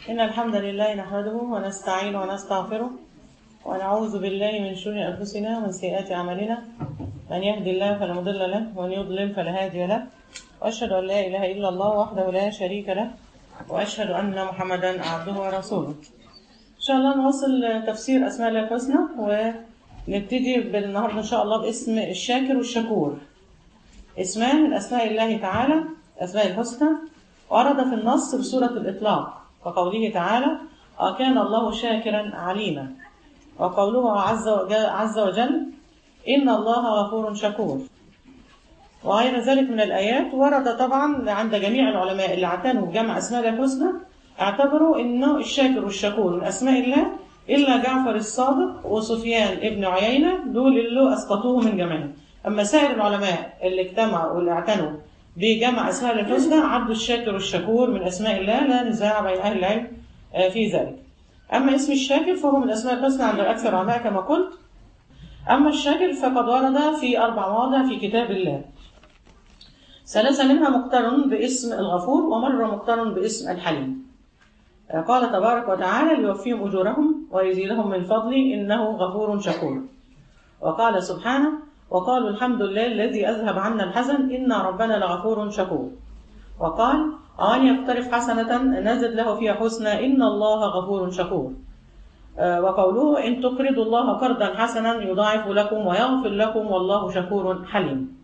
إن الحمد لله نحمده ونستعين ونستغفره ونعوذ بالله من شرور أنفسنا ومن سيئات أعمالنا من يهدي الله فلا مضل له ومن يضلل فلا هادي له وأشهد أن لا إله إلا الله وحده لا شريك له وأشهد أن محمدا عبده ورسوله إن شاء الله نواصل تفسير أسماء الله الحسنى ونبتدي بالنهارده إن شاء الله باسم الشاكر والشكور اسمان من أسماء الله تعالى أسماء الحسنى ورد في النص بسورة الإطلاق كقوله تعالى وكان الله شاكرا عليما وقوله عز وجل, عز وجل إن الله غفور شكور وغير ذلك من الآيات ورد طبعا عند جميع العلماء اللي اعتنوا بجمع أسماء الله الحسنى اعتبروا إنه الشاكر والشكور من أسماء الله إلا جعفر الصادق وسفيان ابن عيينة دول اللي أسقطوه من جمعهم أما سائر العلماء اللي اجتمعوا واللي اعتنوا بجمع أسماء الله الحسنى عبد الشاكر والشكور من أسماء الله لا نزاع بين أهل العلم في ذلك أما اسم الشاكر فهو من أسماء الحسنى عند أكثر العلماء كما قلت أما الشاكر فقد ورد في أربع مواضع في كتاب الله ثلاثة منها مقترن باسم الغفور ومرة مقترن باسم الحليم قال تبارك وتعالى ليوفيهم أجورهم ويزيدهم من فضله إنه غفور شكور وقال سبحانه وقالوا الحمد لله الذي أذهب عنا الحزن إن ربنا لغفور شكور وقال وأن يقترف حسنة نزد له فيها حسنى إن الله غفور شكور وقوله إن تقرضوا الله قرضا حسنا يضاعف لكم ويغفر لكم والله شكور حليم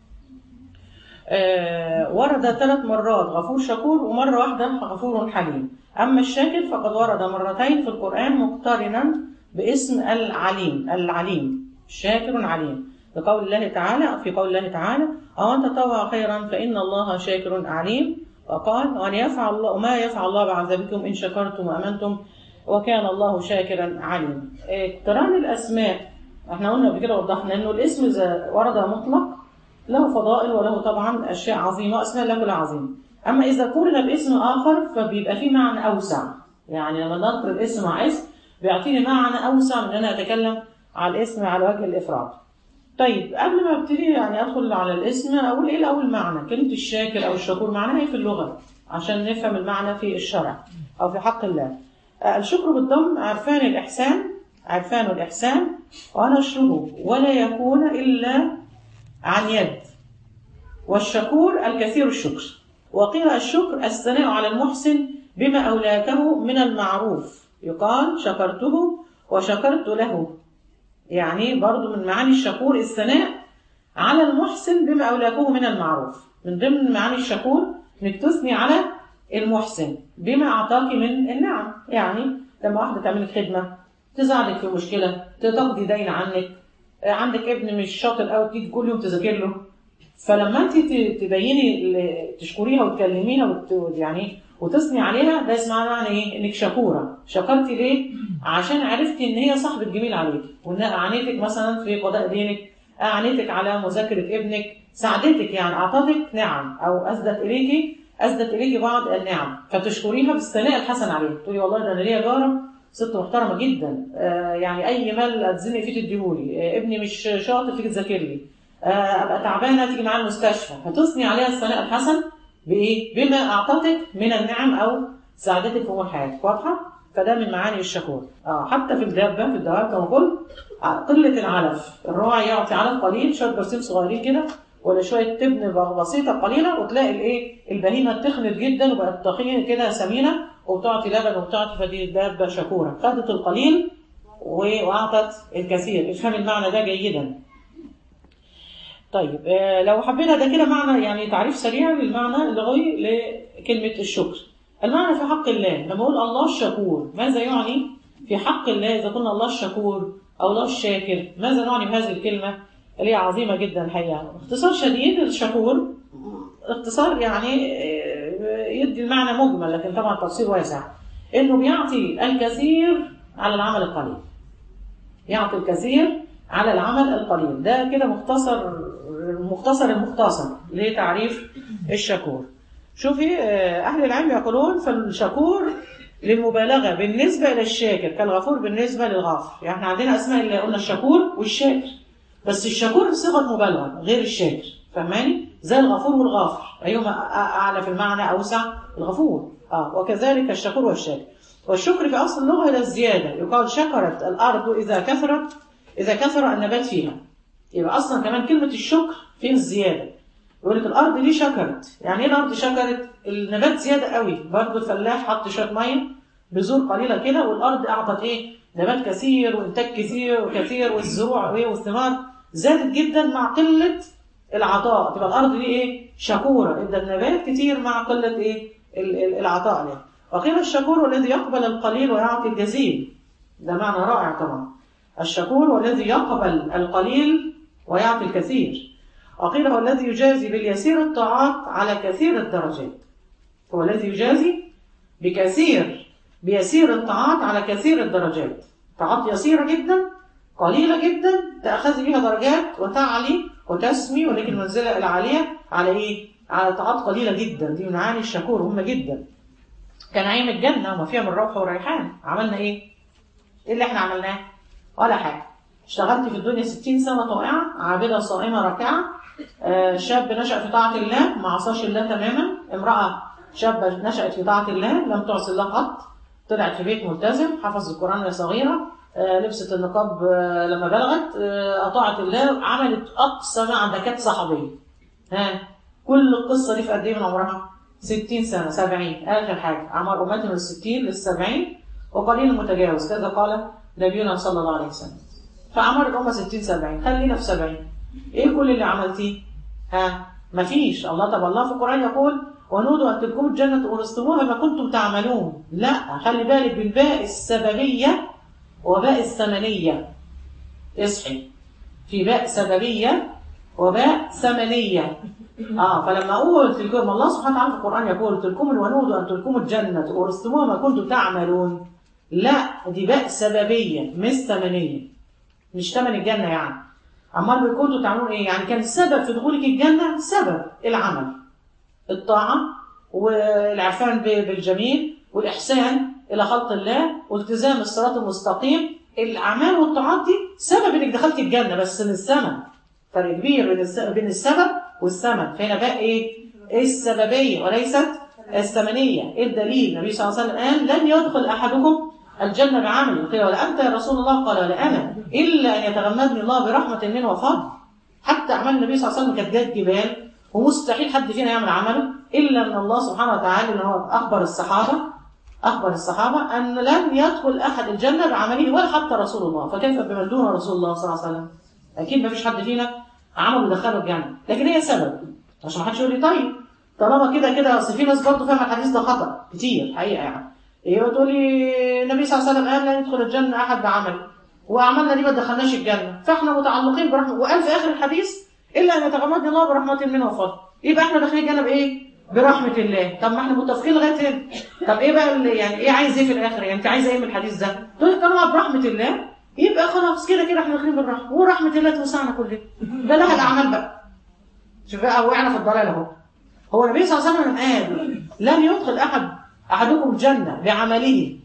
ورد ثلاث مرات غفور شكور ومرة واحدة غفور حليم أما الشاكر فقد ورد مرتين في القرآن مقترنا باسم العليم العليم شاكر عليم بقول الله تعالى في قول الله تعالى أو أن تطوع خيرا فإن الله شاكر عليم وقال وأن يفعل الله ما يفعل الله بعذابكم إن شكرتم وأمنتم وكان الله شاكرا عليما اقتران الأسماء احنا قلنا قبل كده وضحنا انه الاسم اذا ورد مطلق له فضائل وله طبعا اشياء عظيمه واسماء الله كلها عظيمه اما اذا قرن باسم اخر فبيبقى فيه معنى اوسع يعني لما نذكر الاسم مع اسم بيعطيني معنى اوسع من ان انا اتكلم على الاسم على وجه الافراد طيب قبل ما ابتدي يعني ادخل على الاسم اقول ايه الاول معنى كلمه الشاكر او الشكور معناها ايه في اللغه عشان نفهم المعنى في الشرع او في حق الله الشكر بالضم عرفان الإحسان عرفان الإحسان ونشره ولا يكون إلا عن يد والشكور الكثير الشكر وقيل الشكر الثناء على المحسن بما أولاكه من المعروف يقال شكرته وشكرت له يعني برضو من معاني الشكور الثناء على المحسن بما أولاكه من المعروف من ضمن معاني الشكور انك تثني على المحسن بما أعطاك من النعم يعني لما واحدة تعمل خدمة تساعدك في مشكلة تقضي دين عنك عندك ابن مش شاطر قوي تيجي كل يوم تذاكر له فلما انت تبيني تشكريها وتكلميها وت... يعني وتثني عليها ده اسمها معنى ايه؟ انك شكوره، شكرتي ليه؟ عشان عرفتي ان هي صاحبة جميل عليك، وان اعانتك مثلا في قضاء دينك، اعانتك على مذاكرة ابنك، ساعدتك يعني اعطتك نعم او اسدت اليكي أسدت إليك بعض النعم فتشكريها بالثناء الحسن عليها تقولي والله ده أنا ليا جارة ست محترمة جدا آه يعني أي مال أتزنق فيه تديهولي آه ابني مش شاطر تيجي تذاكر لي آه أبقى تعبانة تيجي معايا المستشفى فتثني عليها الثناء الحسن بإيه؟ بما أعطتك من النعم أو ساعدتك في أمور حياتك واضحة؟ فده من معاني الشكور آه حتى في الدابة في الدواب كما قلت قلة العلف الراعي يعطي علف قليل شوية برسيم صغيرين كده ولا شويه تبن بسيطه قليله وتلاقي الايه البهيمه تخنت جدا وبقت تخينه كده سمينه وبتعطي لبن وبتعطي فدي الدابه شكوره خدت القليل واعطت الكثير افهم المعنى ده جيدا طيب آه لو حبينا ده كده معنى يعني تعريف سريع للمعنى اللغوي لكلمه الشكر المعنى في حق الله لما اقول الله الشكور ماذا يعني في حق الله اذا قلنا الله الشكور او الله الشاكر ماذا نعني بهذه الكلمه اللي هي عظيمة جدا الحقيقة باختصار شديد الشكور اختصار يعني يدي المعنى مجمل لكن طبعا تفسير واسع انه بيعطي الكثير على العمل القليل يعطي الكثير على العمل القليل ده كده مختصر مختصر المختصر لتعريف الشكور شوفي اهل العلم يقولون فالشكور للمبالغة بالنسبة إلى الشاكر كالغفور بالنسبة للغافر يعني احنا عندنا أسماء اللي قلنا الشكور والشاكر بس الشكور صيغه مبالغه غير الشاكر فاهماني زي الغفور والغافر ايهما اعلى في المعنى اوسع الغفور اه وكذلك الشكور والشاكر والشكر في اصل اللغه الى الزياده يقال شكرت الارض اذا كثرت اذا كثر النبات فيها يبقى اصلا كمان كلمه الشكر فيها الزياده يقول لك الارض دي شكرت يعني ايه الارض شكرت النبات زياده قوي برضه الفلاح حط شويه ميه بذور قليله كده والارض اعطت ايه نبات كثير وانتاج كثير وكثير والزروع وايه والثمار زادت جدا مع قله العطاء تبقى الارض دي ايه شكوره ادى النبات كتير مع قله ايه ال- ال- العطاء له وقيل الشكور هو الذي يقبل القليل ويعطي الجزيل ده معنى رائع طبعا الشكور هو الذي يقبل القليل ويعطي الكثير وقيل هو الذي يجازي باليسير الطاعات على كثير الدرجات هو الذي يجازي بكثير بيسير الطاعات على كثير الدرجات طاعات يسيرة جدا قليلة جدا تأخذ بها درجات وتعلي وتسمي ولكن المنزلة العالية على إيه؟ على طاعات قليلة جدا دي من معاني الشكور هم جدا كان عين الجنة وما فيها من روح وريحان عملنا إيه؟ إيه اللي إحنا عملناه؟ ولا حاجة اشتغلت في الدنيا 60 سنة طائعة عابدة صائمة راكعة آه، شاب نشأ في طاعة الله ما عصاش الله تماما امرأة شابة نشأت في طاعة الله لم تعصي الله قط طلعت في بيت ملتزم حفظ القرآن وهي صغيرة آه، لبست النقاب آه، لما بلغت آه، أطاعت الله عملت أقصى ما عندها كانت صحابية ها كل القصة دي في قد إيه من عمرها؟ 60 سنة 70 آخر حاجة أعمار أمتي من الستين للسبعين وقليل متجاوز كذا قال نبينا صلى الله عليه وسلم فأعمار الأمة 60 70 خلينا في 70 إيه كل اللي عملتيه؟ ها مفيش الله طب الله في القرآن يقول ونودوا أن تلكم الجنة ورثتموها ما كنتم تعملون لا خلي بالك بالباء السببية وباء الثمنية اصحي في باء سببية وباء ثمنية اه فلما اقول تلكم الله سبحانه وتعالى في القرآن يقول تلكم ونودوا أن تلكم الجنة ورثتموها ما كنتم تعملون لا دي باء سببية مش ثمنية مش ثمن الجنة يعني أمال كنتوا تعملون إيه؟ يعني كان السبب في دخولك الجنة سبب العمل الطاعة والعرفان ب- بالجميل والإحسان إلى خلق الله والتزام الصراط المستقيم الأعمال والطاعات دي سبب إنك دخلت الجنة بس من الثمن فرق كبير بين الس- بين السبب والثمن فهنا بقى إيه؟ إيه السببية وليست الثمنية إيه الدليل؟ النبي صلى الله عليه وسلم قال لن يدخل أحدكم الجنة بعمله قيل ولا أنت يا رسول الله قال ولا أنا إلا أن يتغمدني الله برحمة منه وفضل حتى أعمال النبي صلى الله عليه وسلم كانت جات جبال ومستحيل حد فينا يعمل عمله إلا أن الله سبحانه وتعالى إن هو أخبر الصحابة أخبر الصحابة أن لن يدخل أحد الجنة بعمله ولا حتى رسول الله فكيف بمن دون رسول الله صلى الله عليه وسلم أكيد ما فيش حد فينا عمله يدخله الجنة لكن هي سبب عشان ما حدش يقول لي طيب طالما كده كده اصل في ناس برضه فاهمه الحديث ده خطا كتير حقيقه يعني هي بتقول لي النبي صلى الله عليه وسلم قال لا يدخل الجنه احد بعمله واعمالنا دي ما دخلناش الجنه فاحنا متعلقين برحمه وقال في اخر الحديث الا ان يتغمدني الله برحمه منه وفضل يبقى احنا داخلين الجنه بايه؟ برحمه الله طب ما احنا متفقين لغايه هنا طب ايه بقى اللي يعني ايه عايز ايه في الاخر يعني انت عايز ايه من الحديث ده؟ تقول لي طالما برحمه الله يبقى خلاص كده كده احنا داخلين بالرحمه ورحمه الله توسعنا كلنا ده لها الاعمال بقى شوف بقى وقعنا في الضلال اهو هو النبي صلى الله عليه وسلم قال لن يدخل احد احدكم الجنه بعمله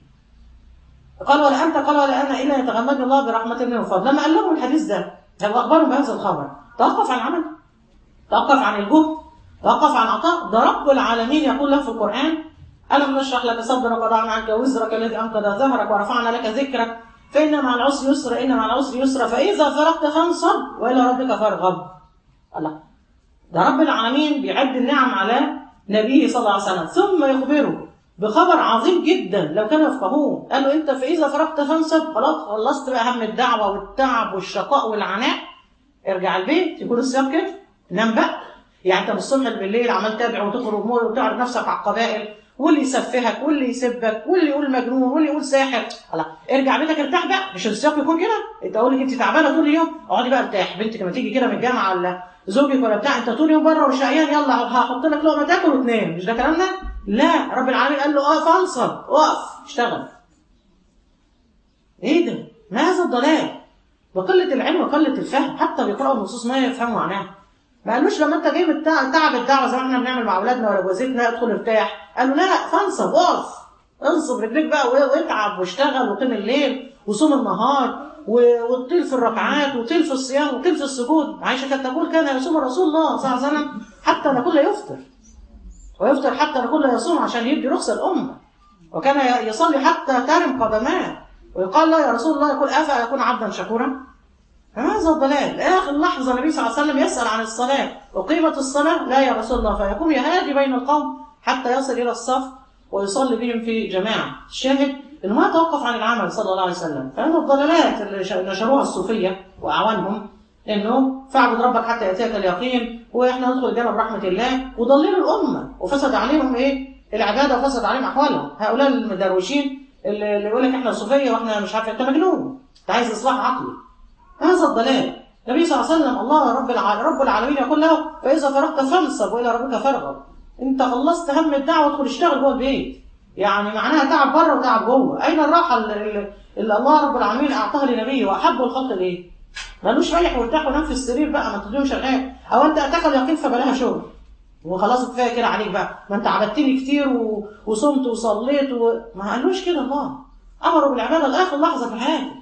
قال ولا انت قال ولا انا الا يتغمدني الله برحمه منه وفضل لما قال لهم الحديث ده هو اخبرهم بهذا الخبر توقف عن العمل توقف عن الجهد توقف عن عطاء ده رب العالمين يقول له في القران الم نشرح لك صدرك وضعنا عنك وزرك الذي انقذ ظهرك ورفعنا لك ذكرك فان مع العسر يسرا ان مع العسر يسرا فاذا فرغت فانصب والى ربك فارغب الله ده رب العالمين بيعد النعم على نبيه صلى الله عليه وسلم ثم يخبره بخبر عظيم جدا لو كانوا يفقهوه قال له انت فاذا فرغت فانصب خلاص خلصت بقى هم الدعوه والتعب والشقاء والعناء ارجع البيت يكون الصيام كده نام بقى يعني انت من الصبح بالليل عمال تدعو وتخرج وتعرض نفسك على القبائل واللي يسفهك واللي يسبك واللي يقول مجنون واللي يقول ساحر خلاص ارجع بيتك ارتاح بقى مش السياق يكون كده انت اقول لك انت تعبانه طول اليوم اقعدي بقى ارتاح بنتك لما تيجي كده من الجامعه ولا زوجك ولا بتاع انت طول اليوم بره وشقيان يلا هحط لك لقمه تاكل وتنام مش ده كلامنا؟ لا رب العالمين قال له اقف انصب اقف اشتغل ايه ده؟ ما هذا الضلال وقله العلم وقله الفهم حتى بيقراوا النصوص ما يفهموا معناها ما قالوش لما انت جاي من التع- تعب الدعوه زي ما احنا بنعمل مع اولادنا ولا جوازتنا ادخل ارتاح قالوا لا فانصب اقف انصب رجليك بقى و- واتعب واشتغل وقيم الليل وصوم النهار و- وطيل في الركعات وطيل في الصيام وطيل في السجود عائشه كانت تقول كان يصوم رسول الله صلى الله عليه وسلم حتى نقول لا يفطر ويفطر حتى نقول لا يصوم عشان يدي رخصة الأمة وكان يصلي حتى ترم قدماه ويقال لا يا رسول الله يقول أفا يكون عبدا شكورا هذا الضلال آخر لحظة النبي صلى الله عليه وسلم يسأل عن الصلاة وقيمة الصلاة لا يا رسول الله فيقوم يهادي بين القوم حتى يصل إلى الصف ويصلي بهم في جماعة الشاهد إنه ما توقف عن العمل صلى الله عليه وسلم فهذه الضلالات اللي نشروها الصوفية وأعوانهم إنه فاعبد ربك حتى يأتيك اليقين وإحنا ندخل الجنة برحمة الله وضللوا الأمة وفسد عليهم إيه العبادة وفسد عليهم أحوالهم هؤلاء المدروشين اللي اللي يقول لك إحنا صوفية وإحنا مش عارف أنت مجنون أنت عايز إصلاح عقلي هذا الضلال النبي صلى الله عليه وسلم الله رب الع... رب العالمين يقول له فإذا فرغت فانصب وإلى ربك فارغب أنت خلصت هم الدعوة ادخل اشتغل جوه البيت يعني معناها تعب بره وتعب جوه أين الراحة اللي, اللي الله رب العالمين أعطاها لنبيه وأحب الخلق ليه؟ مالوش ريح وارتاح ونام في السرير بقى ما تدوم شغال أو أنت أتاك اليقين فبلاها شغل وخلاص كفايه كده عليك بقى ما انت عبدتني كتير و... وصمت وصليت و... ما قالوش كده الله امروا بالعباده لاخر لحظه في حياتك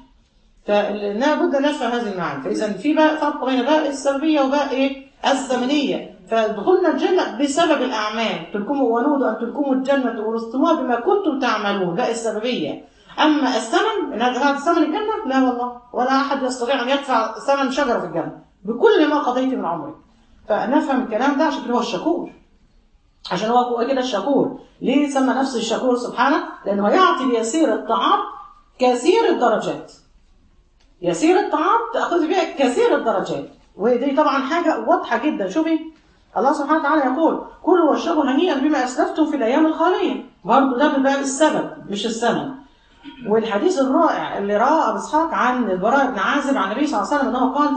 فلا بد ان نفهم هذه المعاني فاذا في بقى فرق بين باء السببيه وباء ايه الزمنيه فدخولنا الجنه بسبب الاعمال تلكموا ونود ان تلكموا الجنه ورثتموها بما كنتم تعملون باء السببيه اما الثمن ان هذا ثمن الجنه لا والله ولا احد يستطيع ان يدفع ثمن شجره في الجنه بكل ما قضيت من عمرك فنفهم الكلام ده عشان كده هو الشكور عشان هو كده الشكور ليه سمى نفسه الشكور سبحانه لانه يعطي بيسير الطعام كثير الدرجات يسير الطعام تاخذ بها كثير الدرجات ودي طبعا حاجه واضحه جدا شوفي الله سبحانه وتعالى يقول كلوا واشربوا هنيئا بما اسلفتم في الايام الخاليه برضه ده من باب السبب مش الثمن والحديث الرائع اللي رواه ابو اسحاق عن البراء بن عازب عن النبي صلى الله عليه وسلم انه قال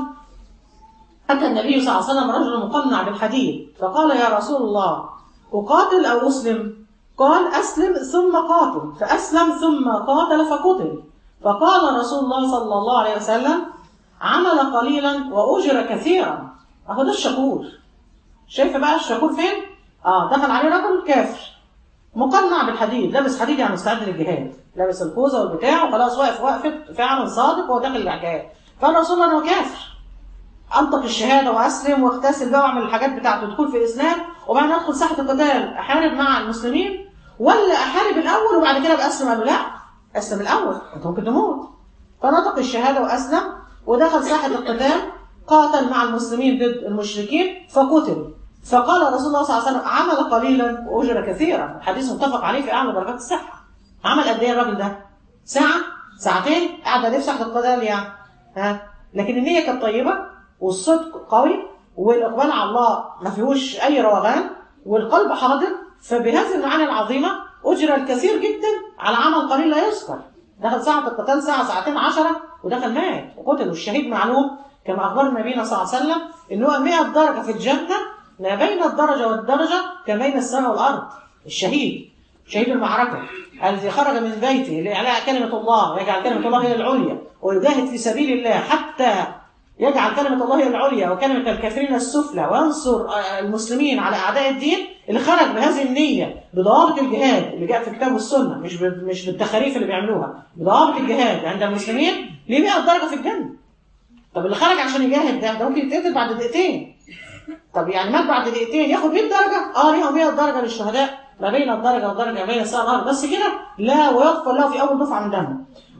أتى النبي صلى الله عليه وسلم رجل مقنع بالحديد فقال يا رسول الله أقاتل أو أسلم قال أسلم ثم قاتل فأسلم ثم قاتل فقتل فقال رسول الله صلى الله عليه وسلم عمل قليلا وأجر كثيرا أهو ده الشكور شايفة بقى الشكور فين؟ آه دخل عليه رجل كافر مقنع بالحديد لابس حديد يعني مستعد للجهاد لابس الخوذة والبتاع وخلاص واقف وقفت فعلا صادق وهو داخل الجهاد قال رسول الله أنه كافر انطق الشهاده واسلم واغتسل بقى واعمل الحاجات بتاعته دخول في الاسلام وبعدين ادخل ساحه القتال احارب مع المسلمين ولا احارب الاول وبعد كده ابقى اسلم قال له لا اسلم الاول انت ممكن تموت فنطق الشهاده واسلم ودخل ساحه القتال قاتل مع المسلمين ضد المشركين فقتل فقال رسول الله صلى الله عليه وسلم عمل قليلا واجر كثيرا الحديث متفق عليه في اعلى درجات الصحه عمل قد ايه الراجل ده ساعه ساعتين قاعد ليه في ساحه القتال يعني ها لكن النيه كانت طيبه والصدق قوي والاقبال على الله ما فيهوش اي روغان والقلب حاضر فبهذه المعاني العظيمه اجر الكثير جدا على عمل قليل لا يذكر دخل ساعه القتال ساعه ساعتين عشرة ودخل مات وقتل والشهيد معلوم كما اخبر نبينا صلى الله عليه وسلم ان هو 100 درجه في الجنه ما بين الدرجه والدرجه كبين السماء والارض الشهيد شهيد المعركه الذي خرج من بيته لاعلاء كلمه الله ويجعل كلمه الله هي العليا ويجاهد في سبيل الله حتى يجعل كلمة الله هي العليا وكلمة الكافرين السفلى وينصر المسلمين على أعداء الدين اللي خرج بهذه النية بضوابط الجهاد اللي جاء في الكتاب والسنة مش مش بالتخاريف اللي بيعملوها بضوابط الجهاد عند المسلمين ليه 100 درجة في الجنة طب اللي خرج عشان يجاهد ده ده ممكن يتقتل بعد دقيقتين طب يعني مات بعد دقيقتين ياخد 100 درجة اه ليهم 100 درجة للشهداء ما بين الدرجة والدرجة ما بين السماء والأرض بس كده لا ويغفر له في أول دفعة من دمه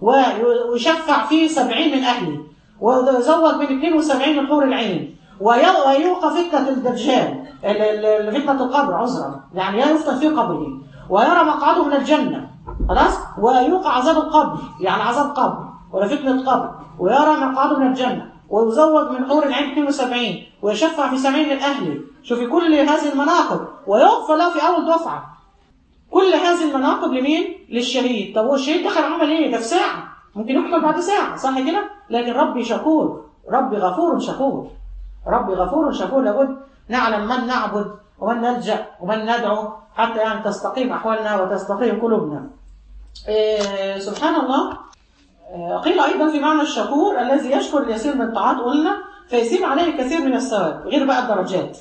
ويشفع فيه 70 من أهله وزوج من 72 من حور العين ويوقى فتنة الدجال فتنة القبر عذرا يعني يفتن في قبره ويرى مقعده من الجنة خلاص ويوقع عذاب القبر يعني عذاب قبر ولا فتنة قبر ويرى مقعده من الجنة ويزوج من حور العين 72 ويشفع في 70 من أهله شوفي كل هذه المناقب ويغفر له في أول دفعة كل هذه المناقب لمين؟ للشهيد طب هو الشهيد دخل عمل ايه؟ ده في ساعة ممكن يقتل بعد ساعة صح كده؟ لكن ربي شكور ربي غفور شكور ربي غفور شكور لابد نعلم من نعبد ومن نلجأ ومن ندعو حتى يعني تستقيم أحوالنا وتستقيم قلوبنا إيه سبحان الله إيه قيل أيضا في معنى الشكور الذي يشكر اليسير من الطاعات قلنا فيسيب عليه الكثير من الثواب غير بقى الدرجات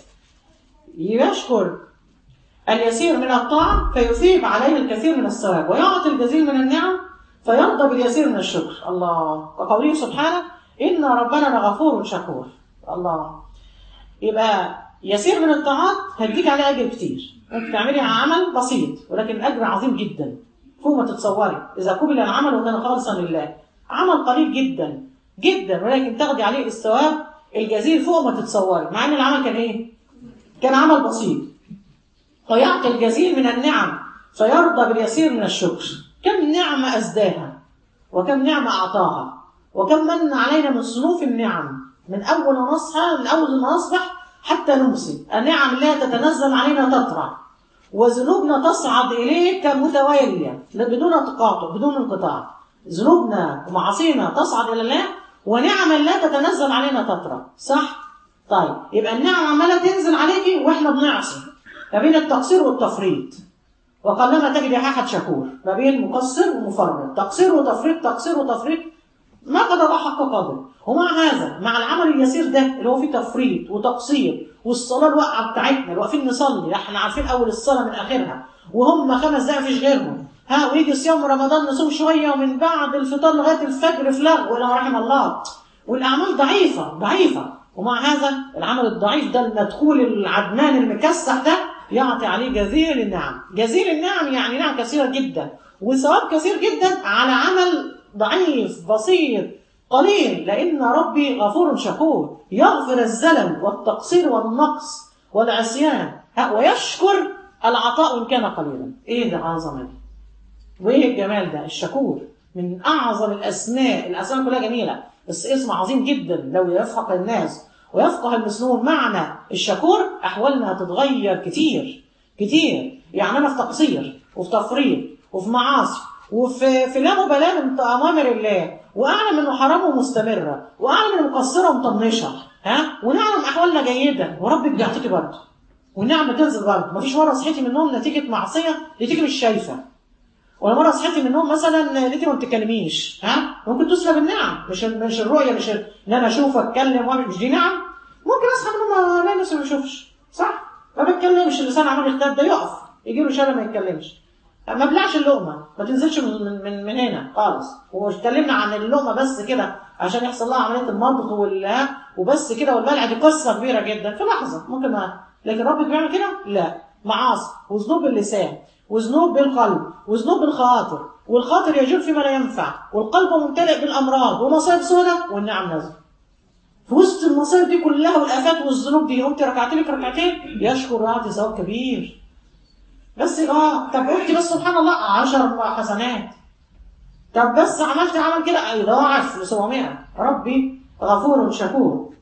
يشكر اليسير من الطاعة فيثيب عليه الكثير من الثواب ويعطي الجزيل من النعم فيرضى باليسير من الشكر الله وقوله سبحانه إن ربنا لغفور شكور الله يبقى يسير من الطاعات هديك عليه أجر كتير ممكن تعملي عمل بسيط ولكن الاجر عظيم جدا فوق ما تتصوري اذا قبل العمل وكان خالصا لله عمل قليل جدا جدا ولكن تاخدي عليه الثواب الجزيل فوق ما تتصوري مع ان العمل كان ايه كان عمل بسيط فيعطي الجزيل من النعم فيرضى باليسير من الشكر كم نعمة أزداها وكم نعمة أعطاها وكم من علينا من صنوف النعم من أول ما نصحى من أول ما نصبح حتى نمسي النعم لا تتنزل علينا تطرع وذنوبنا تصعد إليه كمتوالية بدون تقاطع بدون انقطاع ذنوبنا ومعاصينا تصعد إلى الله ونعم لا تتنزل علينا تطرع صح؟ طيب يبقى النعم عمالة تنزل عليكي وإحنا بنعصي ما بين التقصير والتفريط وقلما تجد احد شكور ما بين مقصر ومفرط تقصير وتفريط تقصير وتفريط ما قدر حق قدر ومع هذا مع العمل اليسير ده اللي هو فيه تفريط وتقصير والصلاه الواقعه بتاعتنا اللي واقفين نصلي احنا عارفين اول الصلاه من اخرها وهم خمس دقايق مفيش غيرهم ها ويجي صيام رمضان نصوم شويه ومن بعد الفطار لغايه الفجر في لغو ولا رحم الله والاعمال ضعيفه ضعيفه ومع هذا العمل الضعيف ده المدخول العدمان المكسح ده يعطي عليه جزيل النعم جزيل النعم يعني نعم كثيرة جدا وثواب كثير جدا على عمل ضعيف بسيط قليل لأن ربي غفور شكور يغفر الزلل والتقصير والنقص والعصيان ويشكر العطاء إن كان قليلا إيه ده عظمة دي وإيه الجمال ده الشكور من أعظم الأسماء الأسماء كلها جميلة بس اسم عظيم جدا لو يفقه الناس ويفقه المسلمون معنى الشكور احوالنا هتتغير كتير كتير يعني انا في تقصير وفي تفريط وفي معاصي وفي في لا مبالاه من اوامر الله واعلم انه حرام ومستمره واعلم انه مقصره ومطنشه ها ونعلم احوالنا جيده وربك بيعطيكي برضه والنعمه تنزل برضه مفيش مره صحيتي من النوم نتيجه معصيه لقيتيكي مش شايفه ولا مره صحيتي من النوم مثلا لقيتي ما بتتكلميش ها ممكن تسلب النعم مش مش الرؤيه مش ان انا اشوف اتكلم واعمل مش دي نعم ممكن اصحى من النوم الاقي نفسي ما بشوفش صح ما بتكلمش اللسان عمال يختد ده يقف يجي له شلل ما يتكلمش ما بلعش اللقمه ما تنزلش من من, من هنا خالص واتكلمنا عن اللقمه بس كده عشان يحصل لها عمليه المضغ وال وبس كده والبلع دي قصه كبيره جدا في لحظه ممكن ما لكن ربك بيعمل كده؟ لا معاصي وذنوب باللسان وذنوب بالقلب وذنوب بالخواطر والخاطر يجول فيما لا ينفع والقلب ممتلئ بالامراض ومصائب سوداء والنعم نازله في وسط المصائب دي كلها والافات والذنوب دي قمت ركعتين لك ركعتين يشكر ويعطي ثواب كبير بس اه طب قلت بس سبحان الله 10 حسنات طب بس عملت عمل كده يضاعف ل 700 ربي غفور شكور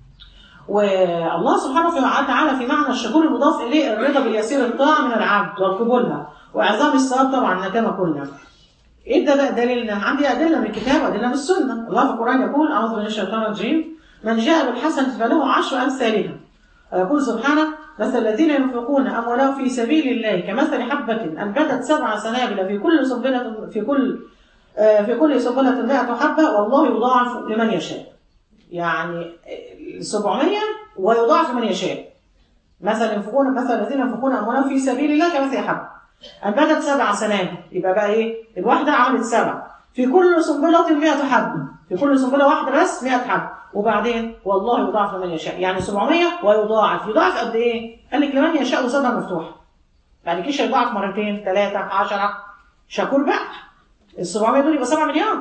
والله سبحانه وتعالى في معنى الشكور المضاف اليه الرضا باليسير الطاعه من العبد وقبولها واعظام الثواب طبعا كما قلنا ايه ده بقى دليلنا عندي ادله من الكتاب وادله من السنه الله في القران يقول اعوذ بالله من الشيطان الرجيم من جاء بالحسنه فله عشر امثالها ويقول سبحانه مثل الذين ينفقون اموالهم في سبيل الله كمثل حبه انبتت سبع سنابل في كل سنبله في كل في كل سنبله 100 حبه والله يضاعف لمن يشاء يعني 700 ويضاعف لمن يشاء مثل ينفقون مثل الذين ينفقون اموالهم في سبيل الله كمثل حبه انبتت سبع سنابل يبقى بقى ايه الواحده عملت سبع في كل سنبله 100 حبه في كل سنبله واحده بس 100 حبه وبعدين والله يضاعف لمن يشاء يعني 700 ويضاعف يضاعف قد ايه قال لك لمن يشاء وصدر مفتوح بعد كده يضاعف مرتين ثلاثه 10 شكور بقى ال 700 دول يبقى 7 مليار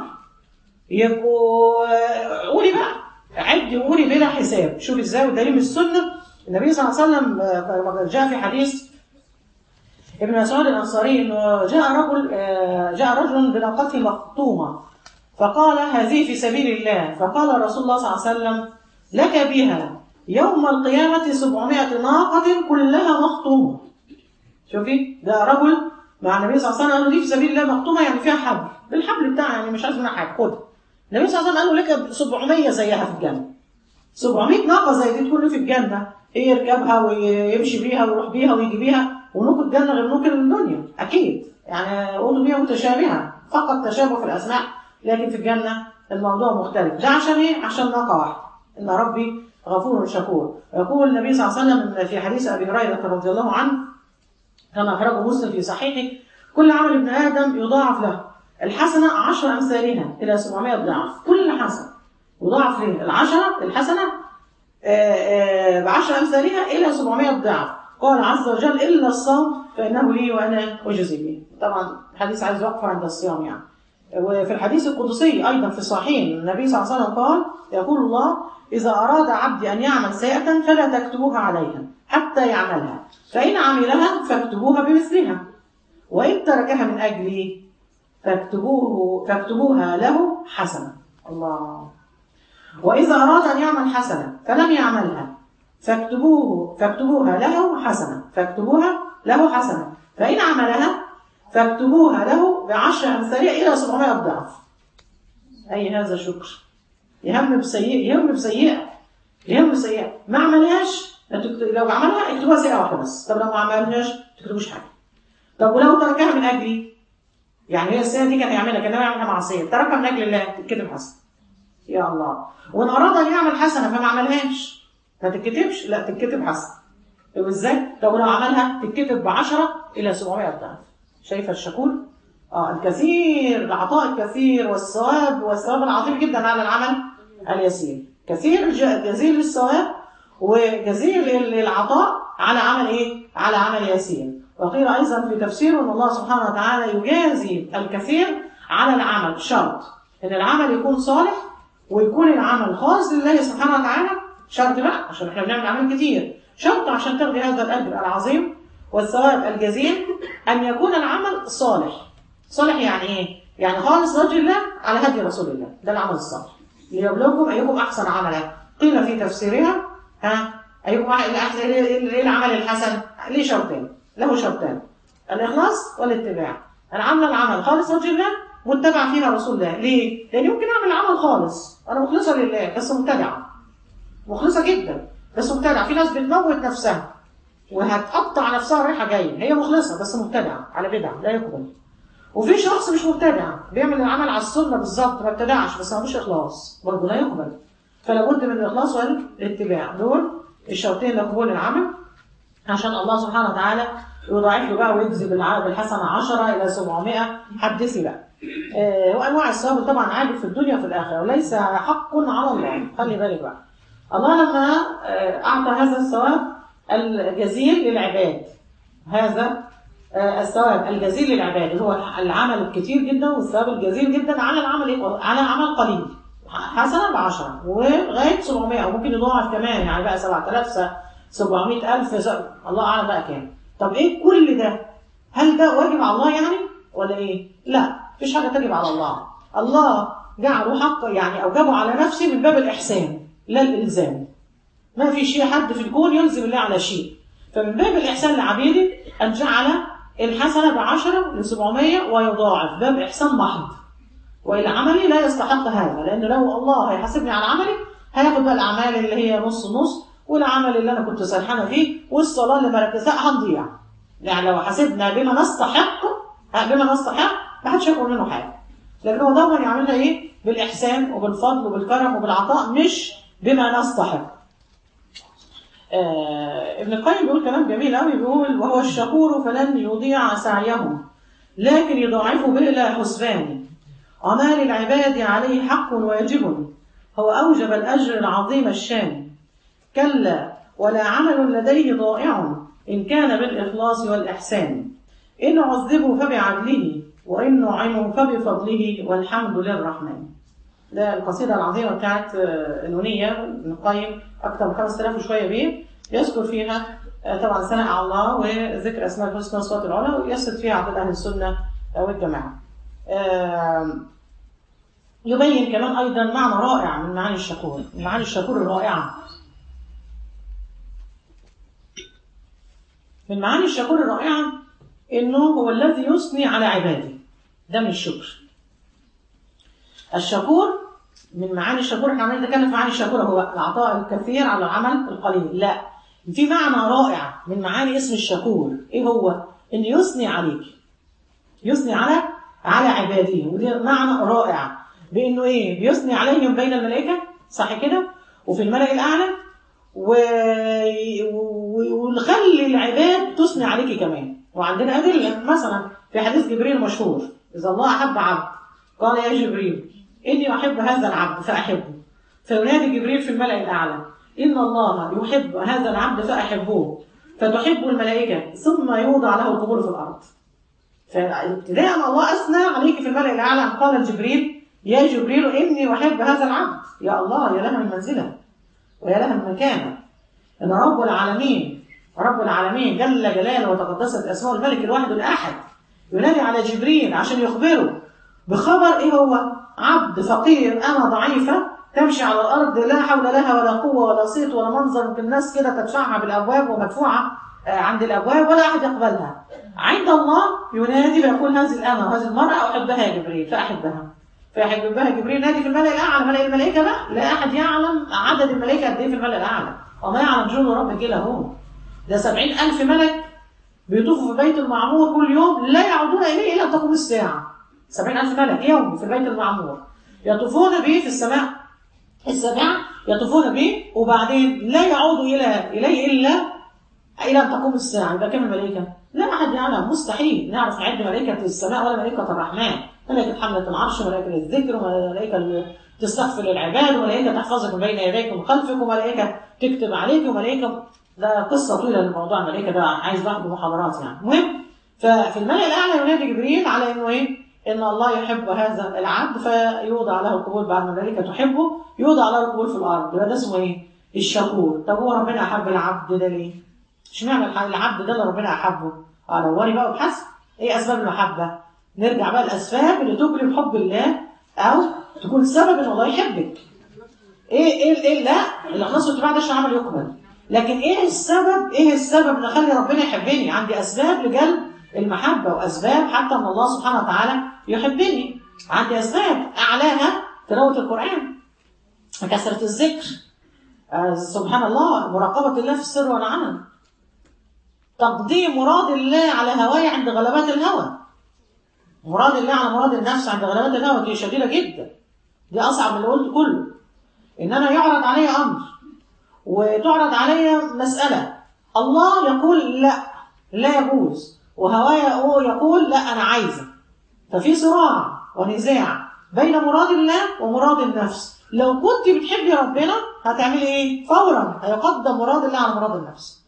يبقوا قولي بقى عدي وقولي بلا حساب شوف ازاي والدليل من السنه النبي صلى الله عليه وسلم جاء في حديث ابن مسعود الانصاري انه جاء رجل جاء رجل بناقته مخطومه فقال هذه في سبيل الله فقال رسول الله صلى الله عليه وسلم لك بها يوم القيامة سبعمائة ناقة كلها مخطومة شوفي ده رجل مع النبي صلى الله عليه وسلم قال له دي في سبيل الله مخطومة يعني فيها حبل بالحبل بتاعها يعني مش عايز منها حاجة خدها النبي صلى الله عليه وسلم قال له لك 700 زيها في الجنة 700 ناقة زي دي تكون في الجنة ايه يركبها ويمشي بيها ويروح بيها ويجي بيها ونوك الجنة غير نوك الدنيا أكيد يعني قولوا بيها متشابهة فقط تشابه في الأسماء لكن في الجنة الموضوع مختلف ده عشان ايه؟ عشان ناقة واحدة إن ربي غفور شكور يقول النبي صلى الله عليه وسلم في حديث أبي هريرة رضي الله عنه كما أخرجه مسلم في صحيحه كل عمل ابن آدم يضاعف له الحسنة عشر أمثالها إلى 700 ضعف كل حسنة يضاعف ليه؟ العشرة الحسنة بعشر أمثالها إلى 700 ضعف قال عز وجل إلا الصوم فإنه لي وأنا أجزي به طبعا الحديث عايز وقفة عند الصيام يعني وفي الحديث القدسي أيضا في الصحيحين النبي صلى الله عليه وسلم قال يقول الله إذا أراد عبدي أن يعمل سيئة فلا تكتبوها عليها حتى يعملها فإن عملها فاكتبوها بمثلها وإن تركها من أجلي فاكتبوه فاكتبوها له حسنة الله وإذا أراد أن يعمل حسنة فلم يعملها فاكتبوه فاكتبوها له حسنة فاكتبوها له حسنة فإن عملها فاكتبوها له بعشر أمثالها إلى 700 ضعف أي هذا شكر يهم بسيئة يهم بسيئة يهم بسيئة ما عملهاش لو عملها اكتبوها سيئة واحدة بس طب لو ما عملهاش ما تكتبوش حاجة طب ولو تركها من أجلي يعني هي السيئة دي كان يعملها كان يعملها معصية تركها من أجل الله تتكتب حسنة يا الله وإن أراد أن يعمل حسنة فما عملهاش ما تتكتبش لا تتكتب حسنة طب ازاي؟ طب لو عملها تتكتب ب 10 إلى 700 ضعف شايفة الشكور؟ اه الكثير العطاء الكثير والثواب والثواب العظيم جدا على العمل اليسير كثير جزيل الثواب وجزيل العطاء على عمل ايه؟ على عمل يسير وقيل ايضا في تفسير ان الله سبحانه وتعالى يجازي الكثير على العمل شرط ان العمل يكون صالح ويكون العمل خاص لله سبحانه وتعالى شرط بقى عشان احنا بنعمل اعمال كتير شرط عشان تاخدي هذا الاجر العظيم والثواب الجزيل ان يكون العمل صالح صالح يعني ايه؟ يعني خالص لوجه الله على هدي رسول الله ده العمل الصالح ليبلوكم ايكم احسن عملا قيل في تفسيرها ها ايكم ايه العمل الحسن؟ ليه شرطين له شرطان الاخلاص والاتباع العمل العمل خالص وجه الله متبع فيها رسول الله ليه؟ لان يمكن اعمل عمل خالص انا مخلصه لله بس مبتدعه مخلصه جدا بس مبتدعه في ناس بتموت نفسها وهتقطع نفسها رايحه جايه هي مخلصه بس مبتدعه على بدعه لا يقبل وفي شخص مش مبتدع بيعمل العمل على السنه بالظبط ما ابتدعش بس ما عندوش اخلاص برضه لا يقبل فلا بد من الاخلاص والاتباع دول الشرطين لقبول العمل عشان الله سبحانه وتعالى يضاعف له بقى ويجزي بالحسنه 10 الى 700 حدثي بقى آه وانواع الثواب طبعا عادل في الدنيا وفي الاخره وليس حق على الله خلي بالك بقى الله لما آه اعطى هذا الثواب الجزيل للعباد هذا الثواب الجزيل للعباد اللي هو العمل الكتير جدا والثواب الجزيل جدا على العمل ايه؟ على عمل قليل حسنه ب 10 ولغايه 700 او ممكن يضاعف كمان يعني بقى 7000 700000 الله اعلم بقى كام طب ايه كل ده؟ هل ده واجب على الله يعني ولا ايه؟ لا مفيش حاجه تجب على الله الله جعله حق يعني اوجبه على نفسه من باب الاحسان لا الالزام ما في شيء حد في الكون يلزم الله على شيء فمن باب الإحسان لعبيده أن جعل الحسنة بعشرة لسبعمية ويضاعف باب إحسان محض وإلى عملي لا يستحق هذا لأن لو الله هيحاسبني على عملي هياخد بقى الأعمال اللي هي نص نص والعمل اللي أنا كنت سرحانة فيه والصلاة اللي مركزها هنضيع يعني لو حاسبنا بما نستحق بما نستحق ما حدش هياخد منه حاجة لكن هو دايما يعملنا إيه بالإحسان وبالفضل وبالكرم وبالعطاء مش بما نستحق آه ابن القيم بيقول كلام جميل قوي بيقول وهو الشكور فلن يضيع سعيهم لكن يضاعف به الى حسبان أعمال العباد عليه حق ويجب هو أوجب الأجر العظيم الشان كلا ولا عمل لديه ضائع إن كان بالإخلاص والإحسان إن عذبوا فبعدله وإن نعموا فبفضله والحمد للرحمن ده القصيدة العظيمة بتاعت النونية ابن القيم أكثر من 5000 وشوية بيه يذكر فيها طبعا ثناء على الله وذكر أسماء الحسنى والصفات العلى ويسد فيها عقيدة أهل السنة والجماعة. يبين كمان أيضا معنى رائع من معاني الشكور، من معاني الشكور الرائعة. من معاني الشكور الرائعة إنه هو الذي يثني على عباده. ده من الشكر. الشكور من معاني الشكور احنا عمالين نتكلم في معاني الشكور هو العطاء الكثير على العمل القليل لا في معنى رائع من معاني اسم الشكور ايه هو ان يثني عليك يثني على على عباده ودي معنى رائع بانه ايه بيثني عليهم بين الملائكه صح كده وفي الملأ الاعلى و... ويخلي العباد تثني عليك كمان وعندنا ادله مثلا في حديث جبريل المشهور اذا الله احب عبد قال يا جبريل إني أحب هذا العبد فأحبه فينادي جبريل في الملأ الأعلى إن الله يحب هذا العبد فأحبوه فتحب الملائكة ثم يوضع له القبول في الأرض فابتداء الله أثنى عليك في الملأ الأعلى أن قال جبريل يا جبريل إني أحب هذا العبد يا الله يا لها من منزلة ويا لها من مكانة إن رب العالمين رب العالمين جل جلاله وتقدست أسماء الملك الواحد الأحد ينادي على جبريل عشان يخبره بخبر إيه هو عبد فقير أنا ضعيفة تمشي على الأرض لا حول لها ولا قوة ولا صيت ولا منظر ممكن الناس كده تدفعها بالأبواب ومدفوعة عند الأبواب ولا أحد يقبلها عند الله ينادي فيقول هذه الأمة وهذه المرأة أحبها يا جبريل فأحبها فيحبها جبريل نادي في الملأ الأعلى ملأ الملائكة بقى لا أحد يعلم عدد الملائكة قد إيه في الملأ الأعلى وما يعلم جنود ربك إلا هو ده سبعين ألف ملك بيطوفوا في بيت المعمور كل يوم لا يعودون إليه إلا أن تقوم الساعة سبعين ألف ملك يوم في البيت المعمور يطوفون به في السماء السابعة يطوفون به وبعدين لا يعودوا إلى إليه إلا إلى أن تقوم الساعة يبقى كم الملائكة؟ لا أحد يعلم مستحيل نعرف نعد ملائكة السماء ولا ملائكة الرحمن ملائكة حملة العرش وملائكة الذكر وملائكة اللي تستغفر للعباد وملائكة تحفظك من بين يديك ومن خلفك وملائكة تكتب عليك وملائكة ده قصة طويلة للموضوع الملائكة ده عايز بعض محاضرات يعني المهم ففي الملأ الأعلى ينادي جبريل على إنه إيه؟ إن الله يحب هذا العبد فيوضع له القبول بعد ما الملائكة تحبه يوضع له القبول في الأرض يبقى ده اسمه إيه؟ الشكور طب هو ربنا أحب العبد ده ليه؟ اشمعنى العبد ده اللي ربنا أحبه؟ اه دوري بقى وابحث إيه أسباب المحبة؟ نرجع بقى الأسباب اللي تجلب حب الله أو تكون سبب إن الله يحبك. إيه إيه إيه لا الإخلاص والاتباع ده عمل يقبل. لكن إيه السبب؟ إيه السبب إن أخلي ربنا يحبني؟ عندي أسباب لجلب المحبة وأسباب حتى أن الله سبحانه وتعالى يحبني عندي أسباب أعلاها تلاوة القرآن كثرة الذكر آه سبحان الله مراقبة الله في السر والعلن تقديم مراد الله على هواي عند غلبات الهوى مراد الله على مراد النفس عند غلبات الهوى دي شديدة جدا دي أصعب من اللي قلت كله إن أنا يعرض علي أمر وتعرض علي مسألة الله يقول لا لا يجوز وهوايا هو يقول لا أنا عايزة ففي صراع ونزاع بين مراد الله ومراد النفس لو كنت بتحبي ربنا هتعملي ايه فورا هيقدم مراد الله على مراد النفس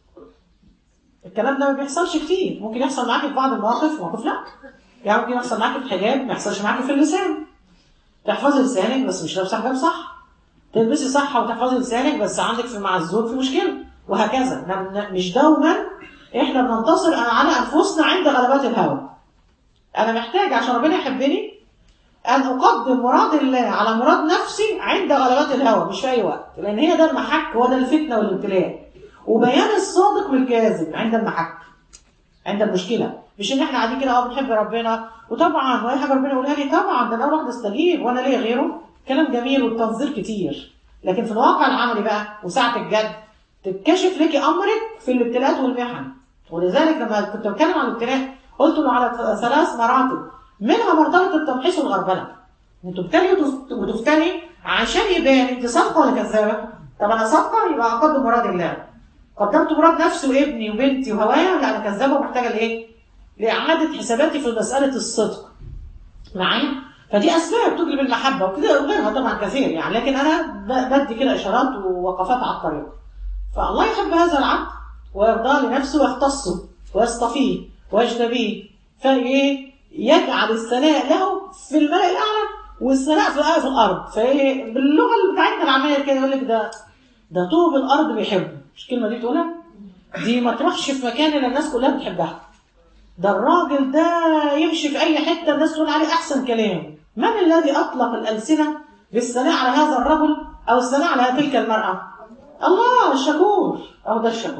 الكلام ده ما بيحصلش كتير ممكن يحصل معاكي في بعض المواقف ومواقف لا يعني ممكن يحصل معاكي في حاجات ما يحصلش معاكي في اللسان تحفظي لسانك بس مش لابسه حجاب صح تلبسي صح وتحفظي لسانك بس عندك في مع الزوج في مشكله وهكذا مش دوما احنا بننتصر على انفسنا عند غلبات الهوى انا محتاج عشان ربنا يحبني ان اقدم مراد الله على مراد نفسي عند غلبات الهوى مش في اي وقت لان هي ده المحك هو ده الفتنه والابتلاء وبيان الصادق من الكاذب عند المحك عند المشكله مش ان احنا قاعدين كده اه بنحب ربنا وطبعا واي حاجه ربنا يقولها لي طبعا ده انا اروح استجيب وانا ليه غيره كلام جميل والتنظير كتير لكن في الواقع العملي بقى وساعه الجد تتكشف لك امرك في الابتلاءات والمحن ولذلك لما كنت بتكلم عن الابتلاء قلت له على ثلاث مراتب منها مرتبه التمحيص والغربله انت بتبتلي وتفتني عشان يبان انت صادقه ولا كذابه طب انا صادقه يبقى اقدم مراد الله قدمت مراد نفسي وابني وبنتي وهوايا لا انا كذابه ومحتاجه لايه؟ لاعاده حساباتي في مساله الصدق معايا؟ فدي اسباب تجلب المحبه وكده وغيرها طبعا كثير يعني لكن انا بدي كده اشارات ووقفات على الطريق فالله يحب هذا العبد ويرضاه لنفسه ويختصه ويصطفيه ويجتبيه فايه يجعل الثناء له في الملأ الاعلى والثناء في في الارض فايه باللغه اللي بتاعتنا العاميه كده يقول لك ده ده طوب الارض بيحبه مش الكلمه دي تقولها دي ما تروحش في مكان اللي الناس كلها بتحبها ده الراجل ده يمشي في اي حته الناس تقول عليه احسن كلام من الذي اطلق الالسنه بالثناء على هذا الرجل او الثناء على تلك المراه الله الشكور اهو ده الشكور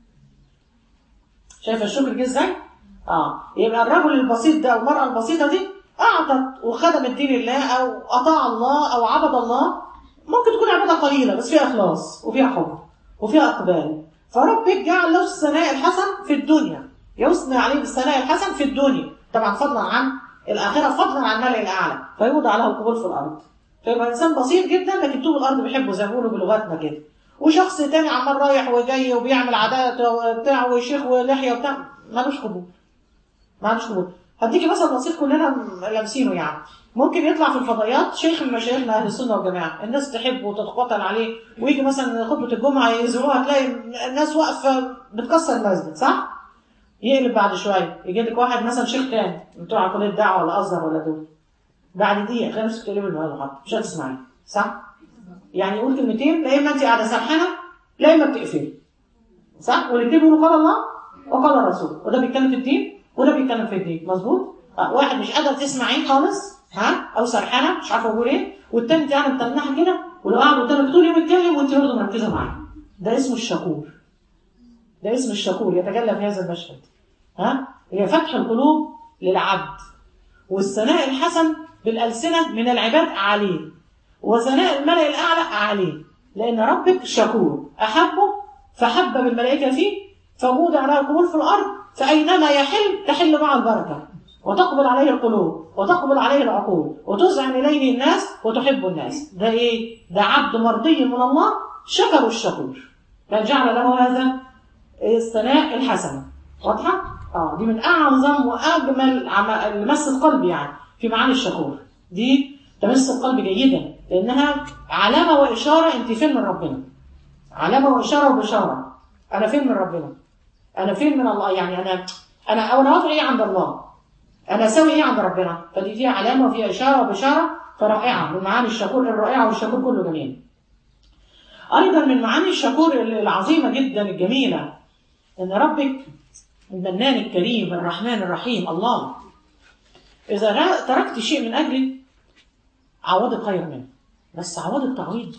شايف الشكر جه ازاي؟ اه يبقى الرجل البسيط ده او المراه البسيطه دي اعطت وخدمت دين الله او اطاع الله او عبد الله ممكن تكون عباده قليله بس فيها اخلاص وفيها حب وفيها اقبال فربك جعل له الثناء الحسن في الدنيا يثنى عليه بالثناء الحسن في الدنيا طبعا فضلا عن الاخره فضلا عن الملأ الاعلى فيوضع له القبول في الارض فيبقى انسان بسيط جدا لكن طول الارض بيحبه زي ما بيقولوا بلغتنا كده وشخص تاني عمال رايح وجاي وبيعمل عادات وبتاع وشيخ ولحيه وبتاع مالوش قبول مالوش قبول هديكي مثلا بسيط كلنا م- لامسينه يعني ممكن يطلع في الفضائيات شيخ من مشايخنا اهل السنه والجماعه الناس تحبه وتتقاتل عليه ويجي مثلا خطبه الجمعه يزوروها تلاقي الناس واقفه بتكسر المسجد صح؟ يقلب بعد شويه يجي لك واحد مثلا شيخ تاني بتوع كليه دعوه ولا ازهر ولا دول بعد دقيقه تلاقي نفسك تقلب الموضوع خط مش هتسمعي صح؟ يعني يقول كلمتين لا اما انت قاعده سرحانه لا اما بتقفلي صح؟ والاثنين بيقولوا قال الله وقال الرسول وده بيتكلم في الدين وده بيتكلم في الدين مظبوط؟ آه، واحد مش قادر تسمعيه خالص ها او سرحانه مش عارفه اقول ايه والتاني قاعده متنحه كده ولو قاعد قدامك طول اليوم يتكلم وانت برضه مركزه معاه ده اسمه الشكور ده اسم الشكور يتجلى في هذا المشهد ها هي فتح القلوب للعبد والثناء الحسن بالألسنة من العباد عليه وثناء الملأ الأعلى عليه لأن ربك شكور أحبه فحب بالملائكة فيه فوجود على القبول في الأرض فأينما يحل تحل معه البركة وتقبل عليه القلوب وتقبل عليه العقول وتذعن إليه الناس وتحب الناس ده إيه؟ ده عبد مرضي من الله شكر الشكور فجعل له هذا الثناء الحسن واضحة؟ اه دي من أعظم وأجمل عم- لمس القلب يعني في معاني الشكور دي تمس القلب جيدا لأنها علامة وإشارة أنت فين من ربنا علامة وإشارة وبشارة أنا فين من ربنا أنا فين من الله يعني أنا أنا أو أنا وضعي إيه عند الله أنا أسوي إيه عند ربنا فدي فيها علامة وفيها إشارة وبشارة فرائعة من معاني الشكور الرائعة والشكور كله جميل أيضا من معاني الشكور العظيمة جدا الجميلة إن ربك المنان الكريم الرحمن الرحيم الله إذا را- تركت شيء من أجلي عوضك خير منه بس عوضك تعويض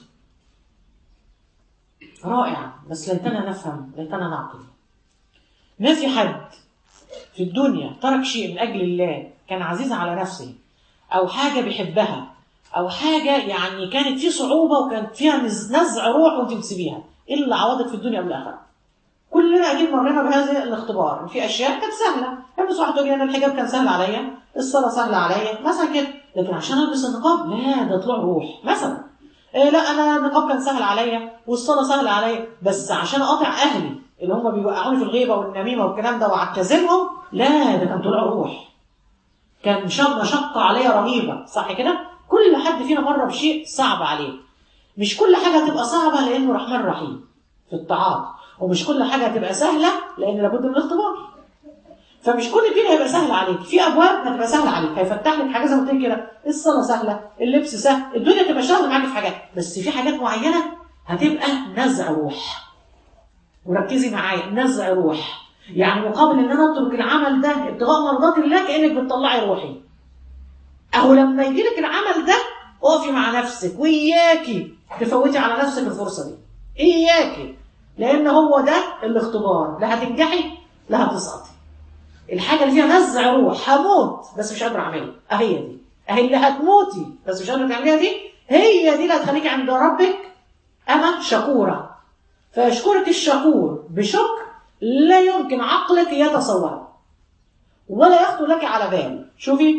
رائع بس ليتنا نفهم ليتنا نعقل ما في حد في الدنيا ترك شيء من أجل الله كان عزيز على نفسه أو حاجة بيحبها أو حاجة يعني كانت فيه صعوبة وكانت فيها نز- نزع روح وأنت بتسيبيها إلا عوضك في الدنيا والآخرة كلنا اكيد مرينا بهذا الاختبار إن في اشياء كانت سهله يعني بس واحد تقول لي انا الحجاب كان سهل عليا الصلاه سهله عليا مثلا كده لكن عشان البس النقاب لا ده طلوع روح مثلا إيه لا انا النقاب كان سهل عليا والصلاه سهله عليا بس عشان اقاطع اهلي اللي هم بيوقعوني في الغيبه والنميمه والكلام ده واعتزلهم لا ده كان طلوع روح كان شق مشقه عليا رهيبه صح كده كل حد فينا مر بشيء صعب عليه مش كل حاجه هتبقى صعبه لانه رحمن رحيم في الطاعات ومش كل حاجه هتبقى سهله لان لابد من الاختبار فمش كل الدين هيبقى سهل عليك في ابواب هتبقى سهله عليك هيفتح لك حاجه زي ما قلت لك كده الصلاه سهله اللبس سهل الدنيا تبقى سهله معاك في حاجات بس في حاجات معينه هتبقى نزع روح وركزي معايا نزع روح يعني مقابل ان انا اترك العمل ده ابتغاء مرضات الله كانك بتطلعي روحي اهو لما يجي لك العمل ده اقفي مع نفسك وإياكي تفوتي على نفسك الفرصه دي إياكي لان هو ده الاختبار لا هتنجحي لا هتسقطي الحاجه اللي فيها نزع روح هموت بس مش قادره اعملها اهي دي اهي اللي هتموتي بس مش قادره تعمليها دي هي دي اللي هتخليكي عند ربك انا شكوره فيشكرك الشكور بشكر لا يمكن عقلك يتصوره ولا يخطر لك على بال شوفي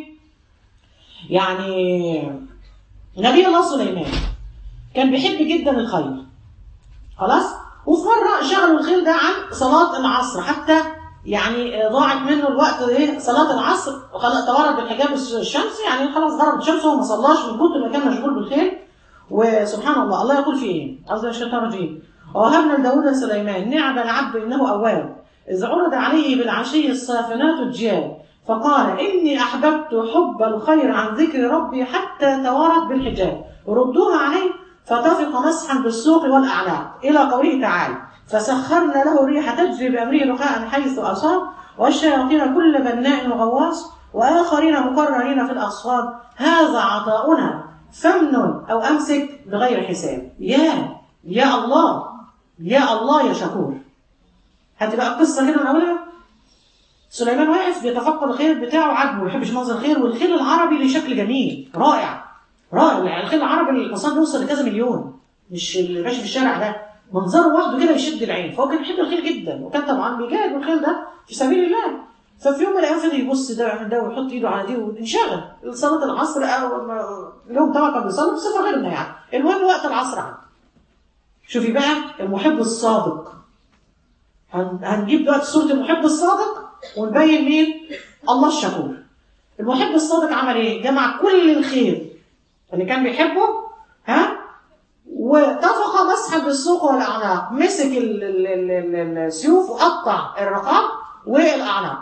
يعني نبي الله سليمان كان بيحب جدا الخيل خلاص وفي مره شغلوا الخيل ده عن صلاه العصر حتى يعني ضاعت منه الوقت ايه صلاه العصر خلاص تورط بالحجاب الشمسي يعني خلاص غربت الشمس وهو ما صلاش من كتر ما كان مشغول بالخيل وسبحان الله الله يقول في ايه؟ قصدي الشيطان الرجيم ووهبنا لداود سليمان نعم العبد انه اواب اذ عرض عليه بالعشي الصافنات الجياد فقال اني احببت حب الخير عن ذكر ربي حتى توارت بالحجاب ردوها عليه فطفق مسحا بالسوق والاعناق الى قوله تعالى فسخرنا له الريح تجري بامره رخاء حيث اصاب والشياطين كل بناء وغواص واخرين مقررين في الاصفاد هذا عطاؤنا فمن او امسك بغير حساب يا يا الله يا الله يا شكور هتبقى القصه كده من اولها سليمان واقف بيتفقد الخيل بتاعه عاجبه ما بيحبش منظر الخيل والخيل العربي ليه شكل جميل رائع رائع يعني الخيل العربي الحصان بيوصل لكذا مليون مش اللي ماشي في الشارع ده منظره لوحده كده يشد العين فهو كان بيحب الخيل جدا وكان طبعا بيجاهد بالخيل ده في سبيل الله ففي يوم من الايام فضل يبص ده ويعمل ده ويحط ايده على دي وانشغل صلاه العصر اليوم طبعا كان بيصلي بصفه غيرنا يعني المهم وقت العصر عنده شوفي بقى المحب الصادق هن... هنجيب دلوقتي صوره المحب الصادق ونبين مين الله الشكور المحب الصادق عمل ايه؟ جمع كل الخير اللي كان بيحبه ها وطفق مسحا بالسوق والاعناق مسك ال- ال- ال- ال- السيوف وقطع الرقاب والاعناق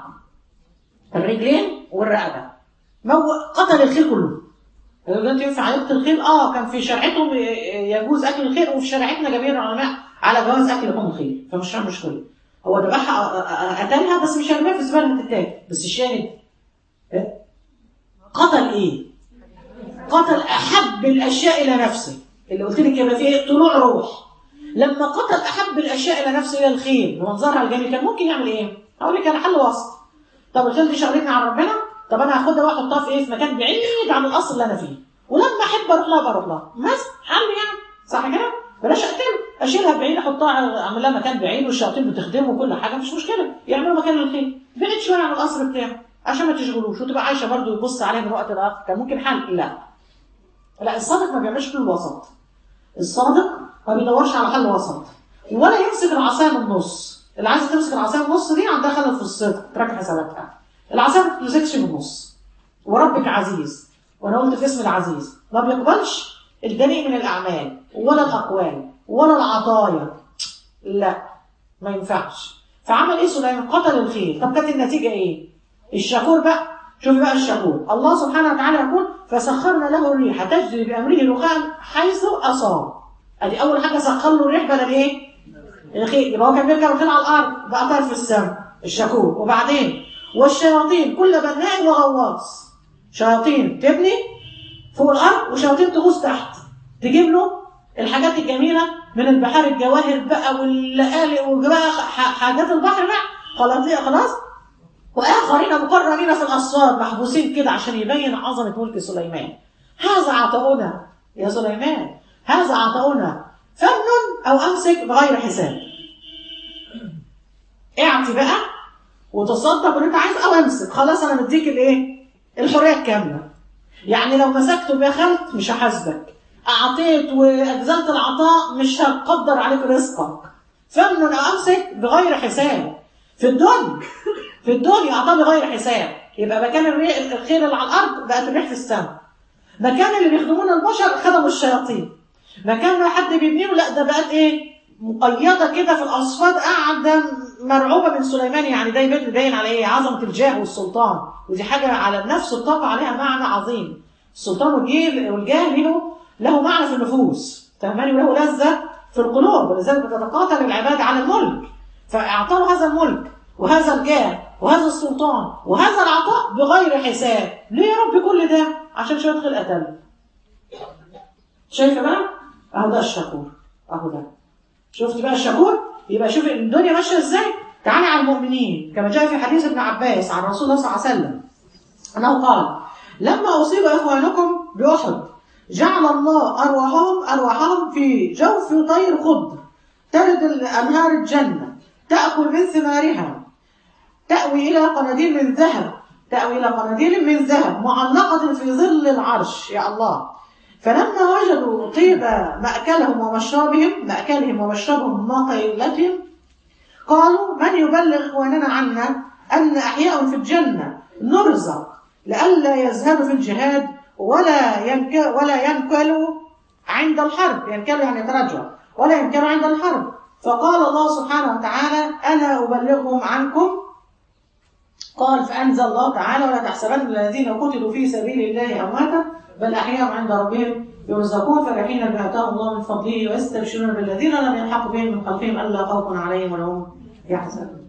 الرجلين والرقبه مو قتل الخيل كله يقول انت ينفع يقتل الخيل اه كان في شريعتهم يجوز اكل الخيل وفي شريعتنا جميع العلماء على جواز اكل لحوم الخيل فمش مشكله هو ذبحها قتلها بس مش هرميها في الزباله تتاكل بس الشاهد إيه؟ قتل ايه؟ قتل احب الاشياء الى نفسه اللي قلت لك يبقى فيه طلوع روح لما قتل احب الاشياء الى نفسه الى الخيل بمنظرها الجميل كان ممكن يعمل ايه؟ اقول لك انا حل وسط طب الخيل دي شغلتني عن ربنا طب انا هاخدها واحطها في ايه؟ في مكان بعيد عن الاصل اللي انا فيه ولما احب اروح لها بروح لها مثلا حل يعني صح كده؟ بلاش اقتله اشيلها بعيد احطها اعمل لها مكان بعيد والشياطين بتخدمه وكل حاجه مش مشكله يعملوا مكان للخيل بعيد شويه عن القصر بتاعه عشان ما تشغلوش وتبقى عايشه برضه يبص عليها من وقت لاخر كان ممكن حل لا لا الصادق ما بيعملش في الوسط الصادق ما بيدورش على حل وسط ولا يمسك العصايه من النص اللي عايزه تمسك العصايه من النص دي عندها خلل في الصدق تراجع حساباتها العصايه ما بتمسكش من النص وربك عزيز وانا قلت في اسم العزيز ما بيقبلش الدنيء من الاعمال ولا الاقوال ولا العطايا لا ما ينفعش فعمل ايه سليمان قتل الخيل طب كانت النتيجه ايه الشكور بقى شوف بقى الشكور الله سبحانه وتعالى يقول فسخرنا له الريح تجري بامره رخاء حيث اصاب ادي اول حاجه سخر له الريح بدل ايه الخيل يبقى هو كان بيركب الخيل على الارض بقى طار في السماء الشكور وبعدين والشياطين كل بناء وغواص شياطين تبني فوق الارض وشياطين تغوص تحت تجيب له الحاجات الجميله من البحار الجواهر بقى واللآلئ وبقى حاجات البحر بقى خلاص خلاص واخرين مقررين في الاسوار محبوسين كده عشان يبين عظمه ملك سليمان هذا عطاؤنا يا سليمان هذا عطاؤنا فمن او امسك بغير حساب اعطي بقى وتصدق اللي انت عايز او امسك خلاص انا مديك الايه الحريه الكامله يعني لو مسكت وبخلت مش هحاسبك اعطيت واجزلت العطاء مش هقدر عليك رزقك فمن او امسك بغير حساب في الدنيا في الدنيا اعطاه بغير حساب يبقى مكان الخير اللي على الارض بقت الريح في السماء مكان اللي بيخدمون البشر خدموا الشياطين مكان ما حد بيبنيه لا ده بقت ايه مقيده كده في الاصفاد قاعده مرعوبه من سليمان يعني ده يبين باين على ايه عظمه الجاه والسلطان ودي حاجه على النفس الطاقه عليها معنى عظيم السلطان والجاه والجاه له له معنى في النفوس فهماني وله لذه في القلوب ولذلك بتتقاتل العباد على الملك فاعطاه هذا الملك وهذا الجاه وهذا السلطان وهذا العطاء بغير حساب ليه يا رب كل ده عشان شويه خلق قتل شايفه بقى اهو ده الشكور اهو ده شفت بقى الشكور يبقى شوف الدنيا ماشيه ازاي تعالى على المؤمنين كما جاء في حديث ابن عباس عن رسول الله صلى الله عليه وسلم انه قال لما اصيب اخوانكم باحد جعل الله ارواحهم ارواحهم في جوف طير خضر ترد انهار الجنه تاكل من ثمارها تأوي إلى قناديل من ذهب تأوي إلى قناديل من ذهب معلقة في ظل العرش يا الله فلما وجدوا طيب مأكلهم ومشربهم مأكلهم ومشربهم ومقيلتهم قالوا من يبلغ إخواننا عنا أن أحياء في الجنة نرزق لئلا يزهدوا في الجهاد ولا ينك ولا ينكلوا عند الحرب ينكلوا يعني يترجعوا ولا ينكلوا عند الحرب فقال الله سبحانه وتعالى أنا أبلغهم عنكم قال فأنزل الله تعالى ولا تحسبن الذين قتلوا في سبيل الله أمواتا بل أحياء عند ربهم يرزقون فرحين بما آتاهم الله من فضله ويستبشرون بالذين لم يلحقوا بهم من خلفهم ألا خوف عليهم ولا هم يحزنون.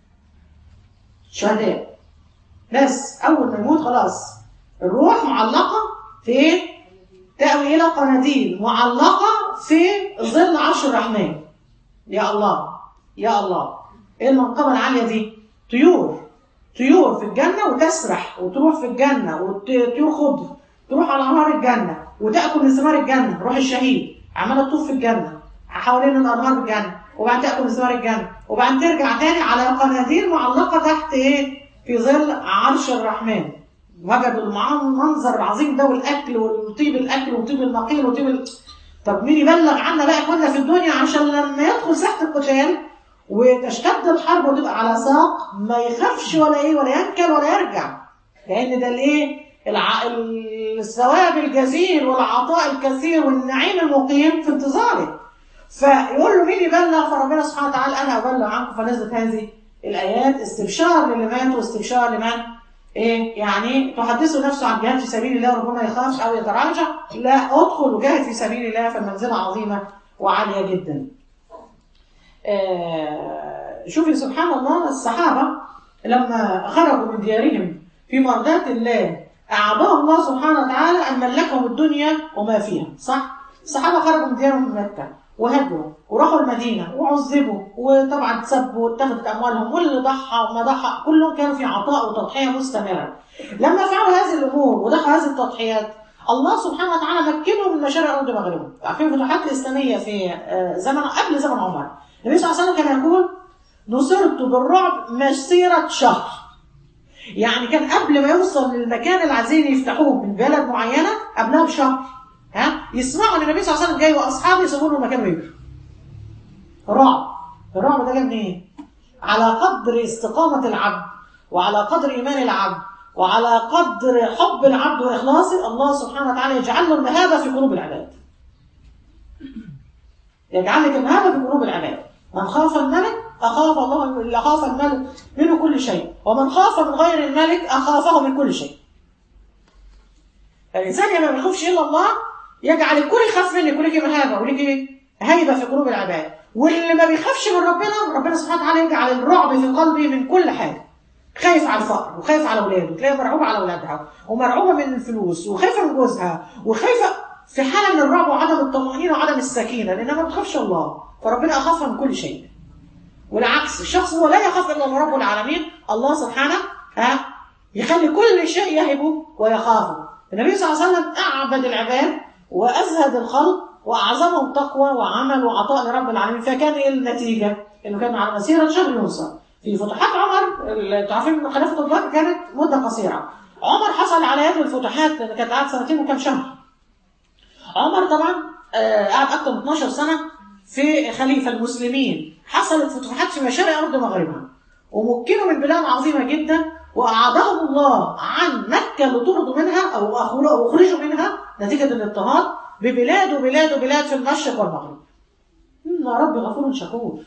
شهداء ناس أول ما يموت خلاص الروح معلقة في إيه؟ تأوي إلى قناديل معلقة في ظل عرش الرحمن. يا الله يا الله إيه المنقبة العالية دي؟ طيور طيور في الجنة وتسرح وتروح في الجنة وطيور خضر تروح على أنهار الجنة وتأكل من ثمار الجنة روح الشهيد عمالة تطوف في الجنة حوالين الأنهار الجنة وبعدين تأكل من ثمار الجنة وبعدين ترجع تاني على قناديل معلقة تحت إيه؟ في ظل عرش الرحمن وجدوا المنظر العظيم ده والأكل وطيب الأكل وطيب المقيل وطيب ال... طب مين يبلغ عنا بقى إخواننا في الدنيا عشان لما يدخل ساحة القتال وتشتد الحرب وتبقى على ساق ما يخافش ولا ايه ولا ينكل ولا يرجع لان ده الايه الع... الثواب الجزيل والعطاء الكثير والنعيم المقيم في انتظاره فيقول له مين يبلغ فربنا سبحانه وتعالى انا ابلغ عنكم فنزلت هذه الايات استبشار للي مات واستبشار لمن ايه يعني تحدثوا نفسه عن جهاد في سبيل الله وربما يخاف او يتراجع لا ادخل وجاهد في سبيل الله فالمنزله عظيمه وعاليه جدا آه شوفي سبحان الله الصحابه لما خرجوا من ديارهم في مرضات الله اعطاهم الله سبحانه وتعالى ان ملكهم الدنيا وما فيها صح الصحابه خرجوا من ديارهم من مكه وهجروا وراحوا المدينة وعذبوا وطبعا تسبوا واتخذت أموالهم واللي ضحى وما ضحى كلهم كانوا في عطاء وتضحية مستمرة لما فعلوا هذه الأمور ودخلوا هذه التضحيات الله سبحانه وتعالى مكنهم من مشارق الأرض مغربهم عارفين الفتوحات الإسلامية في زمن قبل زمن عمر النبي صلى الله عليه وسلم كان يقول نصرت بالرعب مسيرة شهر يعني كان قبل ما يوصل للمكان اللي عايزين يفتحوه من بلد معينة قبلها بشهر ها يسمعوا ان النبي صلى الله عليه وسلم جاي واصحابه يسيبوا له المكان ويجروا رعب الرعب ده جاي منين؟ إيه؟ على قدر استقامة العبد وعلى قدر إيمان العبد وعلى قدر حب العبد وإخلاصه الله سبحانه وتعالى يجعل له المهابة في قلوب العباد يجعل لك المهابة في قلوب العباد من خاف الملك أخاف الله اللي خاف الملك منه كل شيء ومن خاف من غير الملك أخافه من كل شيء الإنسان لما ما بيخافش إلا الله يجعل الكل يخاف منك وليك مهابة وليك هيبة في قلوب العباد واللي ما بيخافش من ربنا ربنا سبحانه وتعالى يجعل الرعب في قلبه من كل حاجة خايف على الفقر وخايف على اولاده تلاقيها مرعوبه على اولادها ومرعوبه من الفلوس وخايفه من جوزها وخايفه في حاله من الرعب وعدم الطمانينه وعدم السكينه لانها ما بتخافش الله فربنا اخافها من كل شيء والعكس الشخص هو لا يخاف الا الله رب العالمين الله سبحانه ها يخلي كل شيء يهبه ويخافه النبي صلى الله عليه وسلم اعبد العباد وازهد الخلق واعظمهم تقوى وعمل وعطاء لرب العالمين فكان ايه النتيجه؟ انه كان على مسيره شهر ينصر في فتوحات عمر انتوا عارفين خلافه ابو بكر كانت مده قصيره عمر حصل على يد الفتوحات لان كانت قعد سنتين وكام شهر عمر طبعا قعد اكثر من 12 سنه في خليفه المسلمين حصلت فتوحات في مشارق ارض مغربها ومكنوا من بلاد عظيمه جدا واعاضهم الله عن مكه اللي طردوا منها او اخرجوا منها نتيجه الاضطهاد ببلاد وبلاد وبلاد في المشرق والمغرب. يا رب غفور شكور.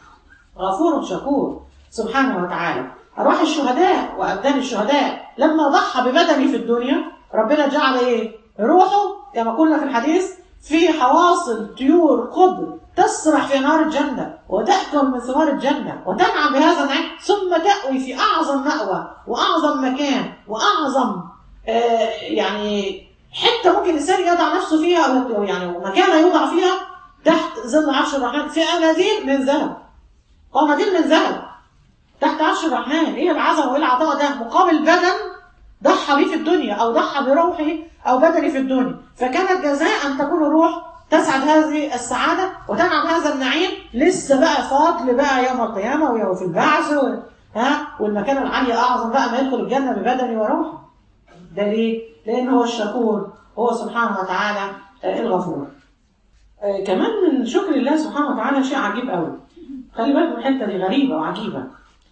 غفور شكور سبحانه وتعالى. أرواح الشهداء وأبدان الشهداء لما ضحى ببدنه في الدنيا ربنا جعل إيه؟ روحه كما قلنا في الحديث في حواصل طيور خضر تسرح في نار الجنة وتأكل من ثمار الجنة وتنعم بهذا النعيم ثم تأوي في أعظم مأوى وأعظم مكان وأعظم آه يعني حتة ممكن الإنسان يضع نفسه فيها أو يعني مكان يوضع فيها تحت ظل عرش الرحمن في أناديل من ذهب قناديل من ذهب تحت عرش الرحمن إيه العظمة وإيه العطاء ده مقابل بدن ضحى بيه في الدنيا أو ضحى بروحه أو بدنه في الدنيا فكانت جزاء أن تكون الروح تسعد هذه السعادة وتنعم هذا النعيم لسه بقى فضل بقى يوم القيامة ويوم في البعث و... ها والمكان العالي أعظم بقى ما يدخل الجنة ببدني وروحي ده ليه؟ لأن هو الشكور هو سبحانه وتعالى الغفور آه كمان من شكر الله سبحانه وتعالى شيء عجيب قوي خلي بالك من الحتة دي غريبة وعجيبة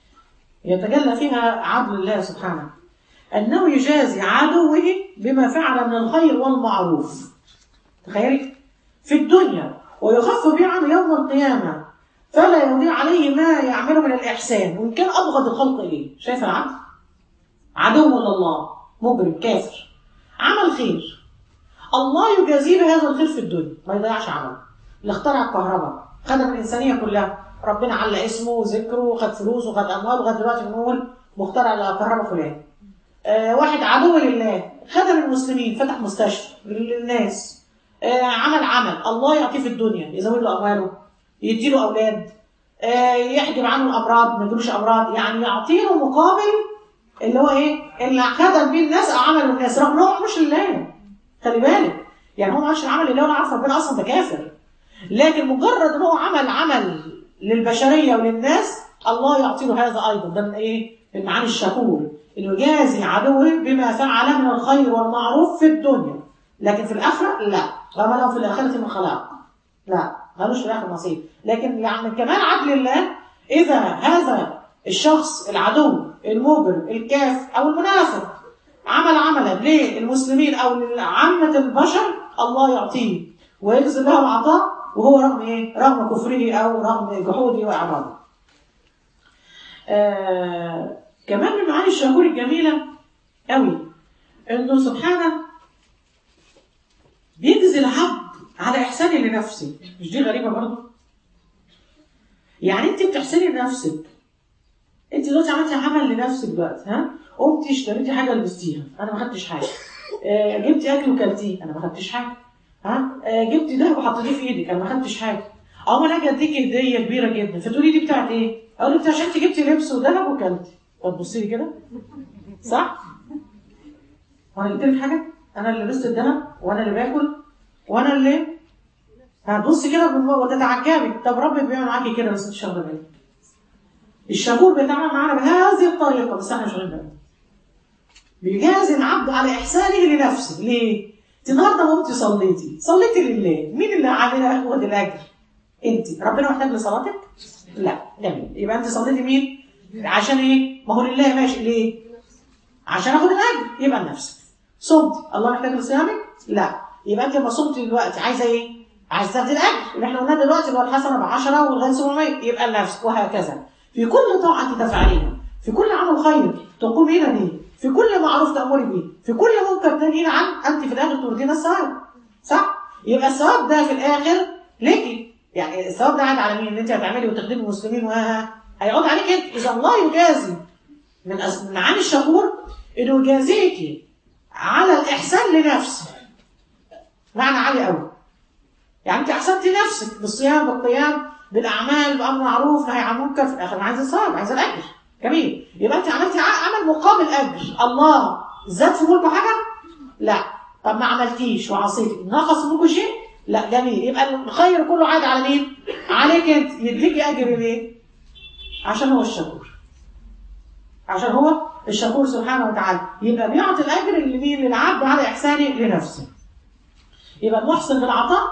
يتجلى فيها عدل الله سبحانه أنه يجازي عدوه بما فعل من الخير والمعروف تخيلي في الدنيا ويخف به عنه يوم القيامة فلا يضيع عليه ما يعمله من الإحسان وإن كان أبغض الخلق إيه شايف العدل عدو لله مجرم كافر عمل خير الله يجازيه بهذا الخير في الدنيا ما يضيعش عمله اللي اخترع الكهرباء خدم الإنسانية كلها ربنا على اسمه وذكره وخد فلوس وخد أموال وخد دلوقتي بنقول مخترع الكهرباء فلان آه واحد عدو لله خدم المسلمين فتح مستشفى للناس آه عمل عمل الله يعطيه في الدنيا يزود له امواله يدي له اولاد آه يحجب عنه الامراض ما يجيلوش امراض يعني يعطي له مقابل اللي هو ايه اللي خدم بيه الناس او عمل الناس رغم ان هو مش لله خلي بالك يعني هو ما عملش العمل اللي هو عارف ربنا اصلا ده كافر لكن مجرد ان هو عمل عمل للبشريه وللناس الله يعطي له هذا ايضا ده من ايه من معاني الشكور انه يجازي عدوه بما فعل من الخير والمعروف في الدنيا لكن في الاخره لا وما له في الاخره من خلاق لا مالوش في الاخره نصيب لكن يعني كمان عدل الله اذا هذا الشخص العدو المجرم الكاف او المنافق عمل عملا للمسلمين او لعامه البشر الله يعطيه ويجزي له العطاء وهو رغم ايه؟ رغم كفره او رغم جحوده واعراضه. آه كمان من معاني الشكور الجميله قوي انه سبحانه بيجزي العبد على احسانه لنفسه مش دي غريبه برضه يعني انت بتحسني لنفسك انت دلوقتي عملتي عمل لنفسك دلوقتي ها قمتي اشتريتي حاجه لبستيها انا ما خدتش حاجه آه جبتي اكل وكلتيه انا ما خدتش حاجه ها آه جبتي ده وحطيتيه في ايدك انا ما خدتش حاجه او انا اجي اديكي هديه كبيره جدا فتقولي دي بتاعت ايه؟ اقول لك عشان انت جبتي لبس وذهب وكلتي فتبصي لي كده صح؟ وانا جبت لك حاجه؟ انا اللي لبست الذهب وانا اللي باكل وانا اللي هتبصي كده وتتعجبي طب ربك بيعمل معاكي كده بس انت مش واخده بالك الشكور بيتعامل معانا بهذه الطريقه بس احنا مش واخدين بالنا بيجازي العبد على احسانه لنفسه ليه؟ انت النهارده قمتي صليتي صليتي لله مين اللي علينا ياخد الاجر؟ انت ربنا محتاج لصلاتك؟ لا جميل يبقى انت صليتي مين؟ عشان ايه؟ ما هو لله ماشي ليه؟ عشان اخد الاجر يبقى لنفسك صمت الله محتاج لصيامك؟ لا يبقى انت لما صمتي دلوقتي عايزه ايه؟ عايزه تاخدي الاجر اللي احنا قلناه دلوقتي اللي هو الحسنه ب 10 ولغايه 700 يبقى لنفسك وهكذا في كل طاعه تفعليها في كل عمل خير تقومين به في كل معروف تأمري به في كل منكر تنهين عنه انت في الاخر تردين الثواب صح؟ يبقى الثواب ده في الاخر ليكي يعني الثواب ده عاد على مين؟ ان انت هتعملي وتخدمي المسلمين وها هيعود عليك انت اذا الله يجازي من أس... من معاني الشكور انه يجازيكي على الاحسان لنفسك معنى عالي قوي يعني انت احسنتي نفسك بالصيام بالقيام بالاعمال بامر معروف نهي عن منكر في الاخر عايزه الثواب عايزه الاجر جميل يبقى انت عملتي عمل مقابل اجر الله زاد في ملكه حاجه؟ لا طب ما عملتيش وعصيتي نقص ملكه شيء؟ لا جميل يبقى الخير كله عاد على مين؟ عليك انت يديكي اجر ليه؟ عشان هو الشكور عشان هو الشكور سبحانه وتعالى يبقى بيعطي الاجر لمين؟ للعبد على احسانه لنفسه يبقى المحسن بالعطاء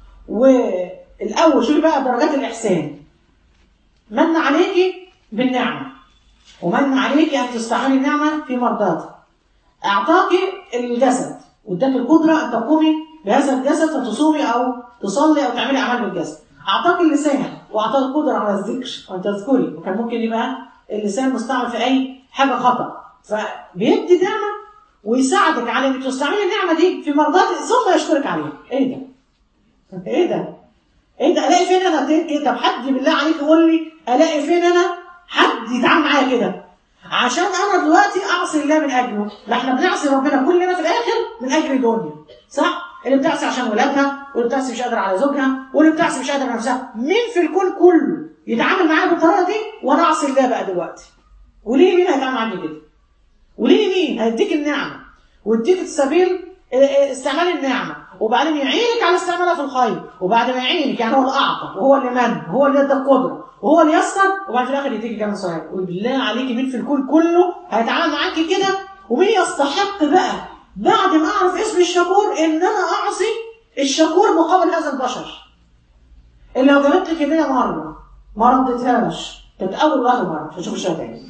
والاول شوفي بقى درجات الاحسان من عليكي بالنعمه ومن عليكي ان تستعملي النعمه في مرضاته اعطاكي الجسد واداك القدره ان تقومي بهذا الجسد فتصومي او تصلي او تعملي اعمال بالجسد اعطاك اللسان واعطاك القدره على الذكر وان تذكري وكان ممكن يبقى اللسان مستعمل في اي حاجه خطا فبيدي نعمه ويساعدك على انك تستعملي النعمه دي في مرضاته ثم يشكرك عليها ايه ده؟ ايه ده؟ ايه ده الاقي فين انا ايه طب حد بالله عليك يقول لي الاقي فين انا حد يتعامل معايا كده عشان انا دلوقتي اعصي الله من اجله لا احنا بنعصي ربنا كلنا في الاخر من اجل الدنيا صح اللي بتعصي عشان ولادها واللي بتعصي مش قادره على زوجها واللي بتعصي مش قادره على نفسها مين في الكون كله يتعامل معايا بالطريقه دي وانا اعصي الله بقى دلوقتي وليه مين هيتعامل معايا كده وليه مين هيديك النعمه ويديك السبيل استعمال النعمه وبعدين يعينك على استعمالها في الخير وبعد ما يعينك يعني هو اللي اعطى وهو اللي من وهو اللي ادى القدره وهو اللي يسر وبعد في الاخر يديك كمان صحيح وبالله عليك مين في الكون كله هيتعامل معاكي كده ومين يستحق بقى بعد ما اعرف اسم الشكور ان انا اعصي الشكور مقابل هذا البشر اللي لو جابت لك هديه مره ما ردتهاش كانت اول واخر مره مش هشوف الشيء تاني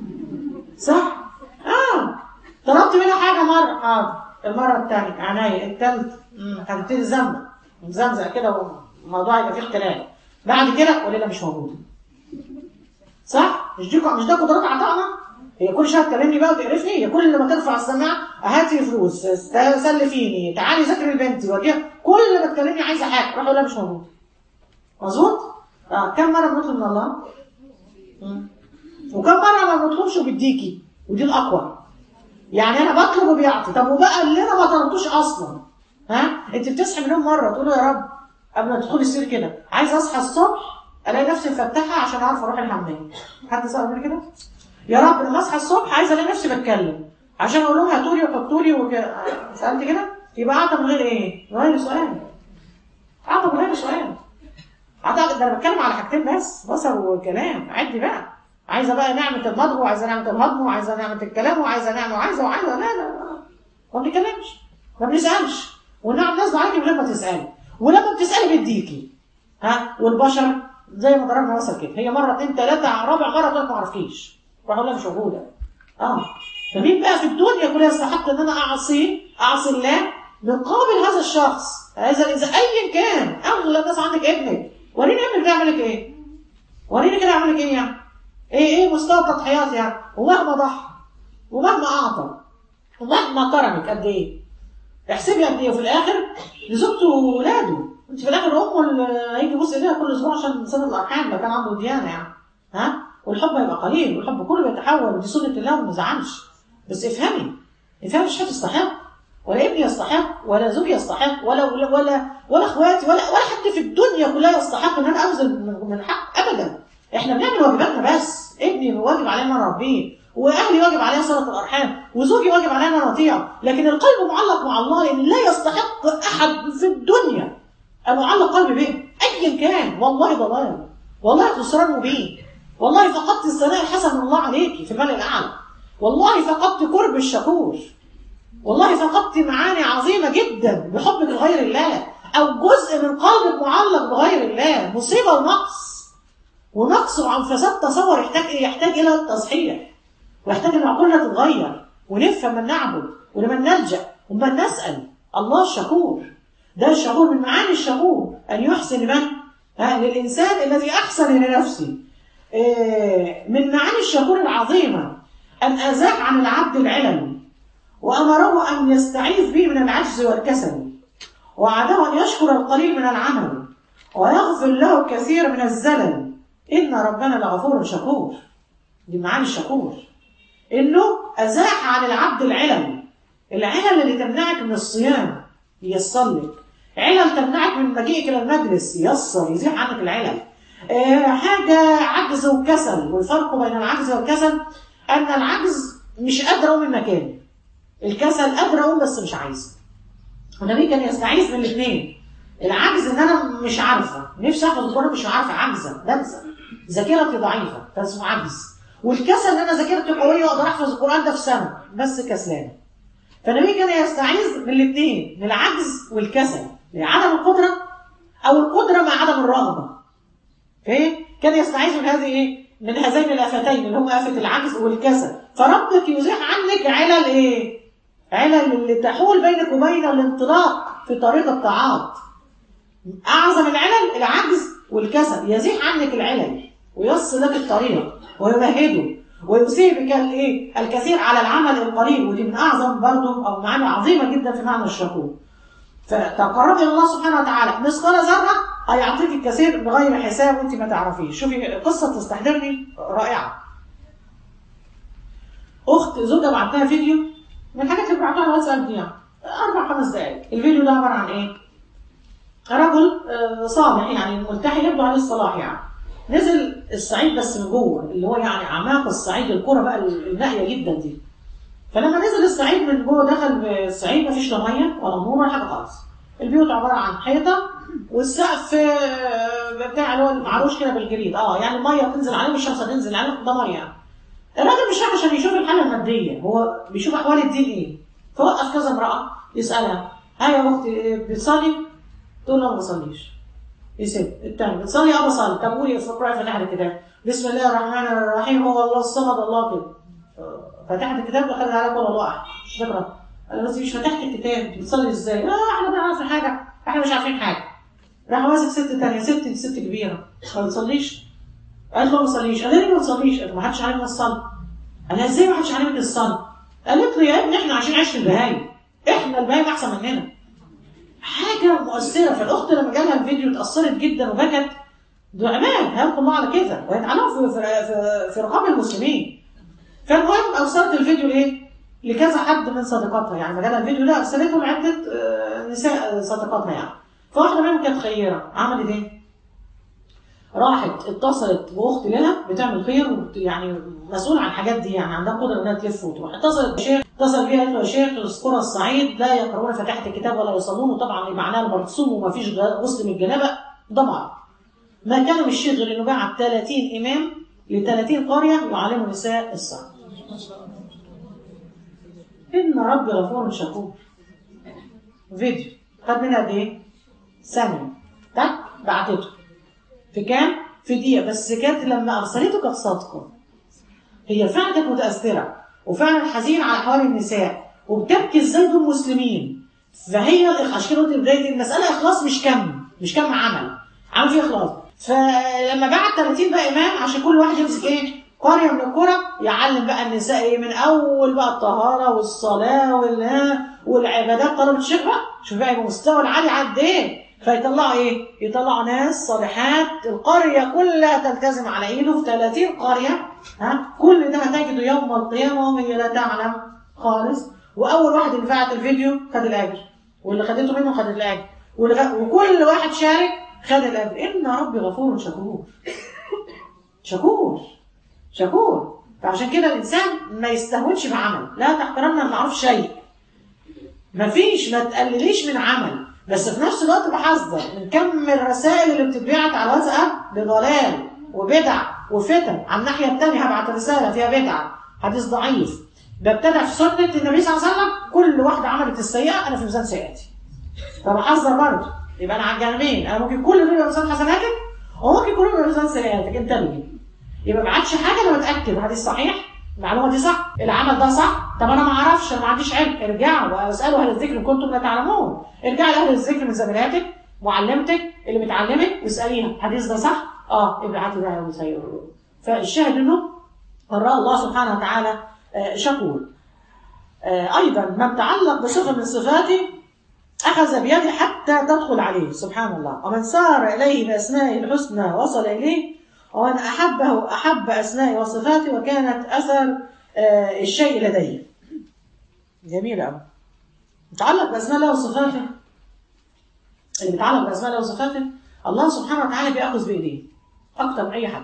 صح؟ اه طلبت منها حاجه مره حاضر المره الثانيه عناية الثالث هتبتدي زمه مزمزق كده والموضوع يبقى فيه اختلاف بعد كده قولي لها مش موجوده صح مش دي مش ده قدرات عطائنا هي كل شويه تكلمني بقى وتقرفني هي كل لما ترفع السماعه هاتي فلوس سلفيني تعالي ذاكري لبنتي وديها كل ما تكلمني عايزه حاجه راح اقول لها مش موجود مظبوط اه كم مره بنطلب من الله مم. وكم مره ما بنطلبش وبيديكي ودي الاقوى يعني انا بطلب وبيعطي طب وبقى اللي انا ما طلبتوش اصلا ها انت بتصحي من النوم مره تقول يا رب قبل ما تدخلي السرير كده عايز اصحى الصبح الاقي نفسي مفتحه عشان اعرف اروح الحمام حد سأل كده يا رب لما اصحى الصبح عايز الاقي نفسي بتكلم عشان اقول لهم هاتوا لي وحطوا لي وكده سالت كده يبقى اعطى من غير ايه؟ من غير سؤال اعطى من غير سؤال اعطى ده انا بتكلم على حاجتين بس بصر وكلام عدي بقى عايزه بقى نعمه المضغ وعايزه نعمه الهضم وعايزه نعمه الكلام وعايزه نعمه وعايزه وعايزه لا لا ما بنتكلمش ما بنسالش والنعم نازله عليكي من غير ما تسالي ولما بتسالي بيديكي ها والبشر زي ما ضربنا مثل كده هي مره اثنين ثلاثه رابع مره تقول ما اعرفكيش راح اقول لها مش موجوده اه فمين بقى في الدنيا كلها يستحق ان انا اعصيه اعصي الله مقابل هذا الشخص هذا اذا ايا كان اغلى الناس عندك ابنك وريني ابنك ده يعمل لك ايه وريني كده يعمل لك ايه يعني ايه ايه مستوى التضحيات يعني ومهما ضحى ومهما اعطى ومهما كرمك قد ايه احسبي قد ايه وفي الاخر لزوجته واولاده انت في الاخر امه اللي هيجي يبص ايديها كل اسبوع عشان سنه الارحام ده كان عنده ديانه يعني ها والحب هيبقى قليل والحب كله بيتحول ودي سنه الله وما نزعلش بس افهمي افهمي مش هتستحق ولا ابني يستحق ولا زوجي يستحق ولا ولا ولا, ولا اخواتي ولا ولا حد في الدنيا كلها يستحق ان انا ابذل من- من حق ابدا احنا بنعمل واجباتنا بس ابني واجب علينا ان انا اربيه واهلي واجب عليا صله الارحام وزوجي واجب عليا ان انا اطيعه لكن القلب معلق مع الله لان لا يستحق احد في الدنيا ان اعلق قلبي به ايا كان والله ضلال والله خسران مبين والله فقدت الثناء الحسن من الله عليك في الملأ الاعلى والله فقدت قرب الشكور والله فقدت معاني عظيمة جدا بحبك لغير الله أو جزء من قلبك معلق بغير الله مصيبة ونقص ونقص وعن فساد تصور يحتاج إيه؟ يحتاج إلى التصحيح ويحتاج أن عقولنا تتغير ونفهم من نعبد ولمن نلجأ ومن نسأل الله الشكور ده الشكور من معاني الشكور أن يحسن من؟ ها للإنسان الذي أحسن لنفسه إيه، من معاني الشكور العظيمة أن أزاح عن العبد العلم وأمره أن يستعيذ به من العجز والكسل وعده أن يشكر القليل من العمل ويغفر له كثير من الزلل إن ربنا لغفور شكور دي معاني الشكور إنه أزاح عن العبد العلل العلل اللي تمنعك من الصيام ييسر لك علل تمنعك من مجيئك إلى المجلس ييسر يزيح عنك العلل آه، حاجة عجز وكسل والفرق بين العجز والكسل أن العجز مش قادر أقوم من مكاني الكسل قادر اقوم بس مش عايزه والنبي كان يستعيذ من الاثنين العجز ان انا مش عارفه نفسي احفظ القران مش عارفه عاجزه بنسى ذاكرتي ضعيفه ده اسمه عجز والكسل ان انا ذاكرتي قويه واقدر احفظ القران ده في سنه بس كسلان فالنبي كان يستعيذ من الاثنين من العجز والكسل لعدم القدره او القدره مع عدم الرغبه فايه كان يستعيذ من هذه ايه من هذين الافتين اللي هم افه العجز والكسل فربك يزيح عنك علل ايه علل اللي تحول بينك وبين الانطلاق في طريق الطاعات اعظم العلل العجز والكسل يزيح عنك العلل ويصل لك الطريق ويمهده ويسيء بك الايه الكثير على العمل القليل ودي من اعظم برضه او معاني عظيمه جدا في معنى الشكور فتقربي الى الله سبحانه وتعالى مثقال ذره هيعطيك الكثير بغير حساب وانت ما تعرفيش شوفي قصه تستحضرني رائعه اخت زوجها بعت لها فيديو من الحاجات اللي بعتها على الواتساب دي يعني اربع خمس دقائق الفيديو ده عباره عن ايه؟ رجل آه، صالح يعني ملتحي يبدو عليه الصلاح يعني نزل الصعيد بس من جوه اللي هو يعني اعماق الصعيد الكره بقى النائيه جدا دي فلما نزل الصعيد من جوه دخل الصعيد مفيش لا ميه ولا نور ولا حاجه خالص البيوت عباره عن حيطه والسقف آه، بتاع اللي هو المعروش كده بالجريد اه يعني الميه تنزل عليه والشمس تنزل عليه ده ميه يعني الراجل مش رايح عشان يشوف الحاله الماديه هو بيشوف احوال الدين ايه فوقف كذا امراه يسالها ها يا اختي بتصلي؟ تقول له ما بصليش يسيب الثاني بتصلي اه بصلي طب قولي اقراي فاتحه الكتاب بسم الله الرحمن الرحيم هو الله الصمد الله كده فتحت الكتاب دخلت على قول الله احد مش تقرا انا بس مش فتحت الكتاب انت بتصلي ازاي؟ اه احنا ما عارفين حاجه احنا مش عارفين حاجه راح ماسك ست تانية ست دي ست كبيره ما بتصليش قالت له ما بصليش قال لي ما بتصليش قالت له ما حدش علمنا الصلاه قال لها ازاي ما حدش علمك الصلاه؟ قالت له يا ابني احنا عايشين عيش البهايم احنا البهايم احسن مننا حاجه مؤثره فالاخت لما جالها الفيديو اتاثرت جدا وبكت دعمان هيلقوا الله على كده ويتعلموا في, في, في, في رقاب المسلمين فالمهم ارسلت الفيديو لايه؟ لكذا حد من صديقاتها يعني لما جالها الفيديو ده ارسلته لعده آه، نساء صديقاتها يعني فواحده منهم كانت خيره عملت ايه؟ راحت اتصلت باخت لها بتعمل خير وبت- يعني مسؤول عن الحاجات دي يعني عندها قدره انها تلف وتروح اتصلت بشيخ اتصل بيها قالت له يا شيخ القرى الصعيد لا يقرؤون فاتحه الكتاب ولا يصلون وطبعا معناها المرسوم وما فيش غسل من الجنابه دمار ما كان من الشيخ غير انه بعت 30 امام ل 30 قريه يعلموا نساء الصلاه ان ربي غفور شكور فيديو خد منها قد ايه؟ ثانيه تك بعتته في كام؟ في دقيقة بس كانت لما أرسلته كانت صادقة هي فعلا كانت متأثرة وفعلا حزين على احوال النساء وبتبكي ازاي دول مسلمين فهي عشان كده قلت في بدايه المساله اخلاص مش كم مش كم عمل عمل فيه اخلاص فلما بعت 30 بقى امام عشان كل واحد يمسك ايه قريه من القرى يعلم بقى النساء ايه من اول بقى الطهاره والصلاه وال والعبادات طلب الشيخ بقى شوف بقى يبقى مستوى العالي قد ايه فيطلعوا ايه؟ يطلعوا ناس صالحات القريه كلها تلتزم على ايده في 30 قريه ها كل ده هتجده يوم القيامه وهي لا تعلم خالص واول واحد اللي فعل الفيديو خد الاجر واللي خدته منه خد الاجر والغ... وكل واحد شارك خد الاجر ان ربي غفور شكور شكور شكور فعشان كده الانسان ما يستهونش بعمل لا تحقرن المعروف شيء ما فيش ما تقلليش من عمل بس في نفس الوقت بحذر من كم الرسائل اللي بتتبعت على الواتساب بضلال وبدع وفتن على الناحيه الثانيه هبعت رساله فيها بدعه حديث ضعيف ببتدع في سنه النبي صلى الله عليه وسلم كل واحده عملت السيئه انا في ميزان سيئاتي فبحذر برضه يبقى انا على الجانبين انا ممكن كل دول يبقى ميزان حسناتك وممكن كلهم يبقى ميزان سيئاتك انتبهي يبقى ما عادش حاجه انا متاكد الحديث صحيح المعلومه دي صح العمل ده صح طب انا ما اعرفش انا ما عنديش علم ارجعوا واسالوا اهل الذكر ان كنتم لا تعلمون ارجعي لاهل الذكر من زميلاتك معلمتك اللي بتعلمك واساليها الحديث ده صح اه ابعتي بقى وسير فالشاهد انه راى الله سبحانه وتعالى آه شكور آه ايضا من تعلق بصفه من صفاته اخذ بيده حتى تدخل عليه سبحان الله ومن سار اليه باسمائه الحسنى وصل اليه ومن أحبه أحب أسمائه وصفاته وكانت أثر آه الشيء لديه جميل أوي متعلق بأسماء الله وصفاته اللي بيتعلق بأسماء الله وصفاته الله سبحانه وتعالى بيأخذ بإيديه أكتر من أي حد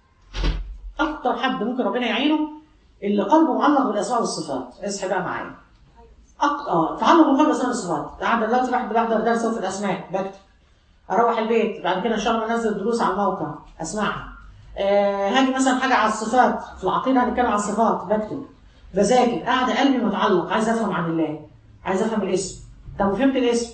أكتر حد ممكن ربنا يعينه اللي قلبه معلق بالأسماء والصفات اصحي بقى معايا أكتر اه تعلق بالقلب بالأسماء والصفات قاعد دلوقتي واحد بحضر درس في الأسماء بكتب أروح البيت بعد كده إن شاء الله أنزل دروس على الموقع أسمعها آه هاجي مثلا حاجه على الصفات في العقيده هنتكلم على الصفات بكتب بذاكر قاعده قلبي متعلق عايز افهم عن الله عايز افهم الاسم طب وفهمت الاسم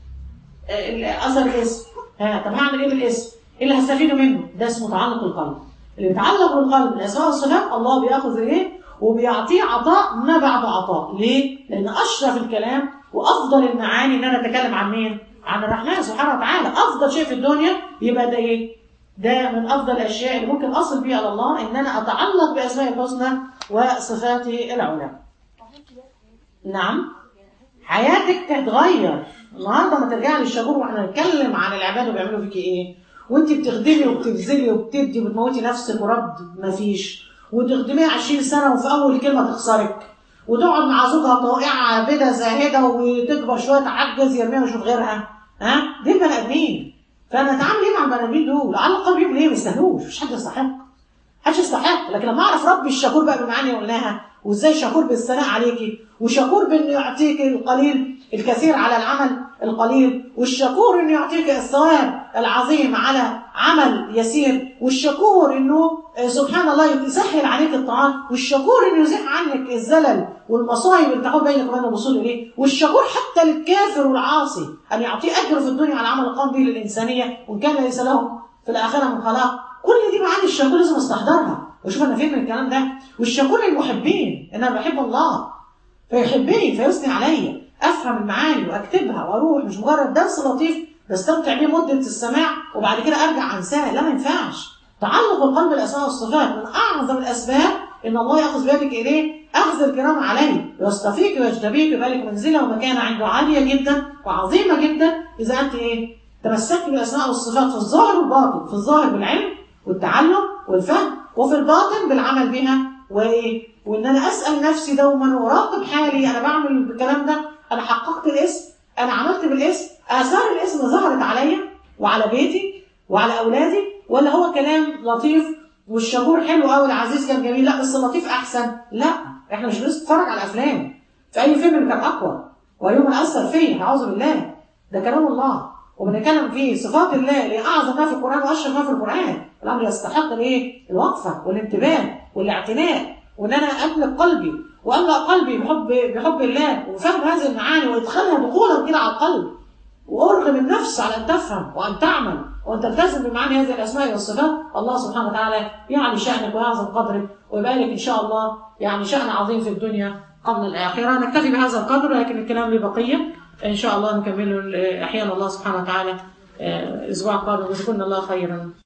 آه اثر الاسم ها طب هعمل ايه بالاسم ايه اللي هستفيده منه ده اسمه تعلق القلب اللي بيتعلق بالقلب الاسماء والصفات الله بياخذ ايه وبيعطيه عطاء ما بعد عطاء ليه لان اشرف الكلام وافضل المعاني ان انا اتكلم عن مين عن الرحمن سبحانه وتعالى افضل شيء في الدنيا يبقى ده ايه ده من افضل الاشياء اللي ممكن اصل بيها على الله ان انا اتعلق باسماء الحسنى وصفاته العلى. نعم حياتك تتغير النهارده ما ترجعي للشهور واحنا نتكلم عن العباد وبيعملوا فيكي ايه وانت بتخدمي وبتبذلي وبتدي وبتموتي نفسك ورد مفيش وتخدميها 20 سنه وفي اول كلمه تخسرك وتقعد مع زوجها طائعه عابده زاهده وتكبر شويه تعجز يرميها ويشوف غيرها ها دي بني ادمين فانا اتعامل ايه مع البني ادمين دول؟ على الاقل بيهم ليه ما يستاهلوش مش حد يستحق محدش يستحق لكن لما اعرف ربي الشكور بقى بالمعاني اللي قلناها وازاي شكور بالثناء عليكي وشكور بانه يعطيك القليل الكثير على العمل القليل والشكور انه يعطيك الثواب العظيم على عمل يسير والشكور انه سبحان الله يسهل عليك الطعام والشكور انه يزيح عنك الزلل والمصايب اللي تحول بينك وبين الوصول اليه والشكور حتى للكافر والعاصي ان يعطيه اجر في الدنيا على عمل القام به للانسانيه وان كان ليس له في الاخره من خلاق كل دي معاني الشكور لازم استحضرها واشوف انا فين من الكلام ده والشكور للمحبين ان انا بحب الله فيحبني فيثني عليا افهم المعاني واكتبها واروح مش مجرد درس لطيف بستمتع بيه مده السماع وبعد كده ارجع انساه لا ما ينفعش تعلق القلب بالاسماء والصفات من اعظم الاسباب ان الله ياخذ بيدك اليه اخذ الكرام عليه ويصطفيك ويجتبيك ويبقى لك منزله ومكانه عنده عاليه جدا وعظيمه جدا اذا انت ايه تمسكت بالاسماء والصفات في الظاهر والباطن في الظاهر بالعلم والتعلم والفهم وفي الباطن بالعمل بها وايه وان انا اسال نفسي دوما واراقب حالي انا بعمل الكلام ده انا حققت الاسم انا عملت بالاسم اثار الاسم ظهرت عليا وعلى بيتي وعلى اولادي ولا هو كلام لطيف والشهور حلو قوي العزيز كان جميل لا بس اللطيف احسن لا احنا مش بنتفرج على افلام في اي فيلم كان اقوى ويوم اثر فيا اعوذ بالله ده كلام الله وبنتكلم في صفات الله اللي اعظم ما في القران واشرف ما في القران الامر يستحق الايه الوقفه والانتباه والاعتناء وان انا املك قلبي واملا قلبي بحب بحب الله وفهم هذه المعاني وادخالها دخولا كده على القلب وارغم النفس على ان تفهم وان تعمل وان تلتزم بمعاني هذه الاسماء والصفات الله سبحانه وتعالى يعلي شانك ويعظم قدرك ويبقى لك ان شاء الله يعني شان عظيم في الدنيا قبل الاخره نكتفي بهذا القدر لكن الكلام له بقيه ان شاء الله نكمله احيانا الله سبحانه وتعالى الاسبوع القادم جزاكم الله خيرا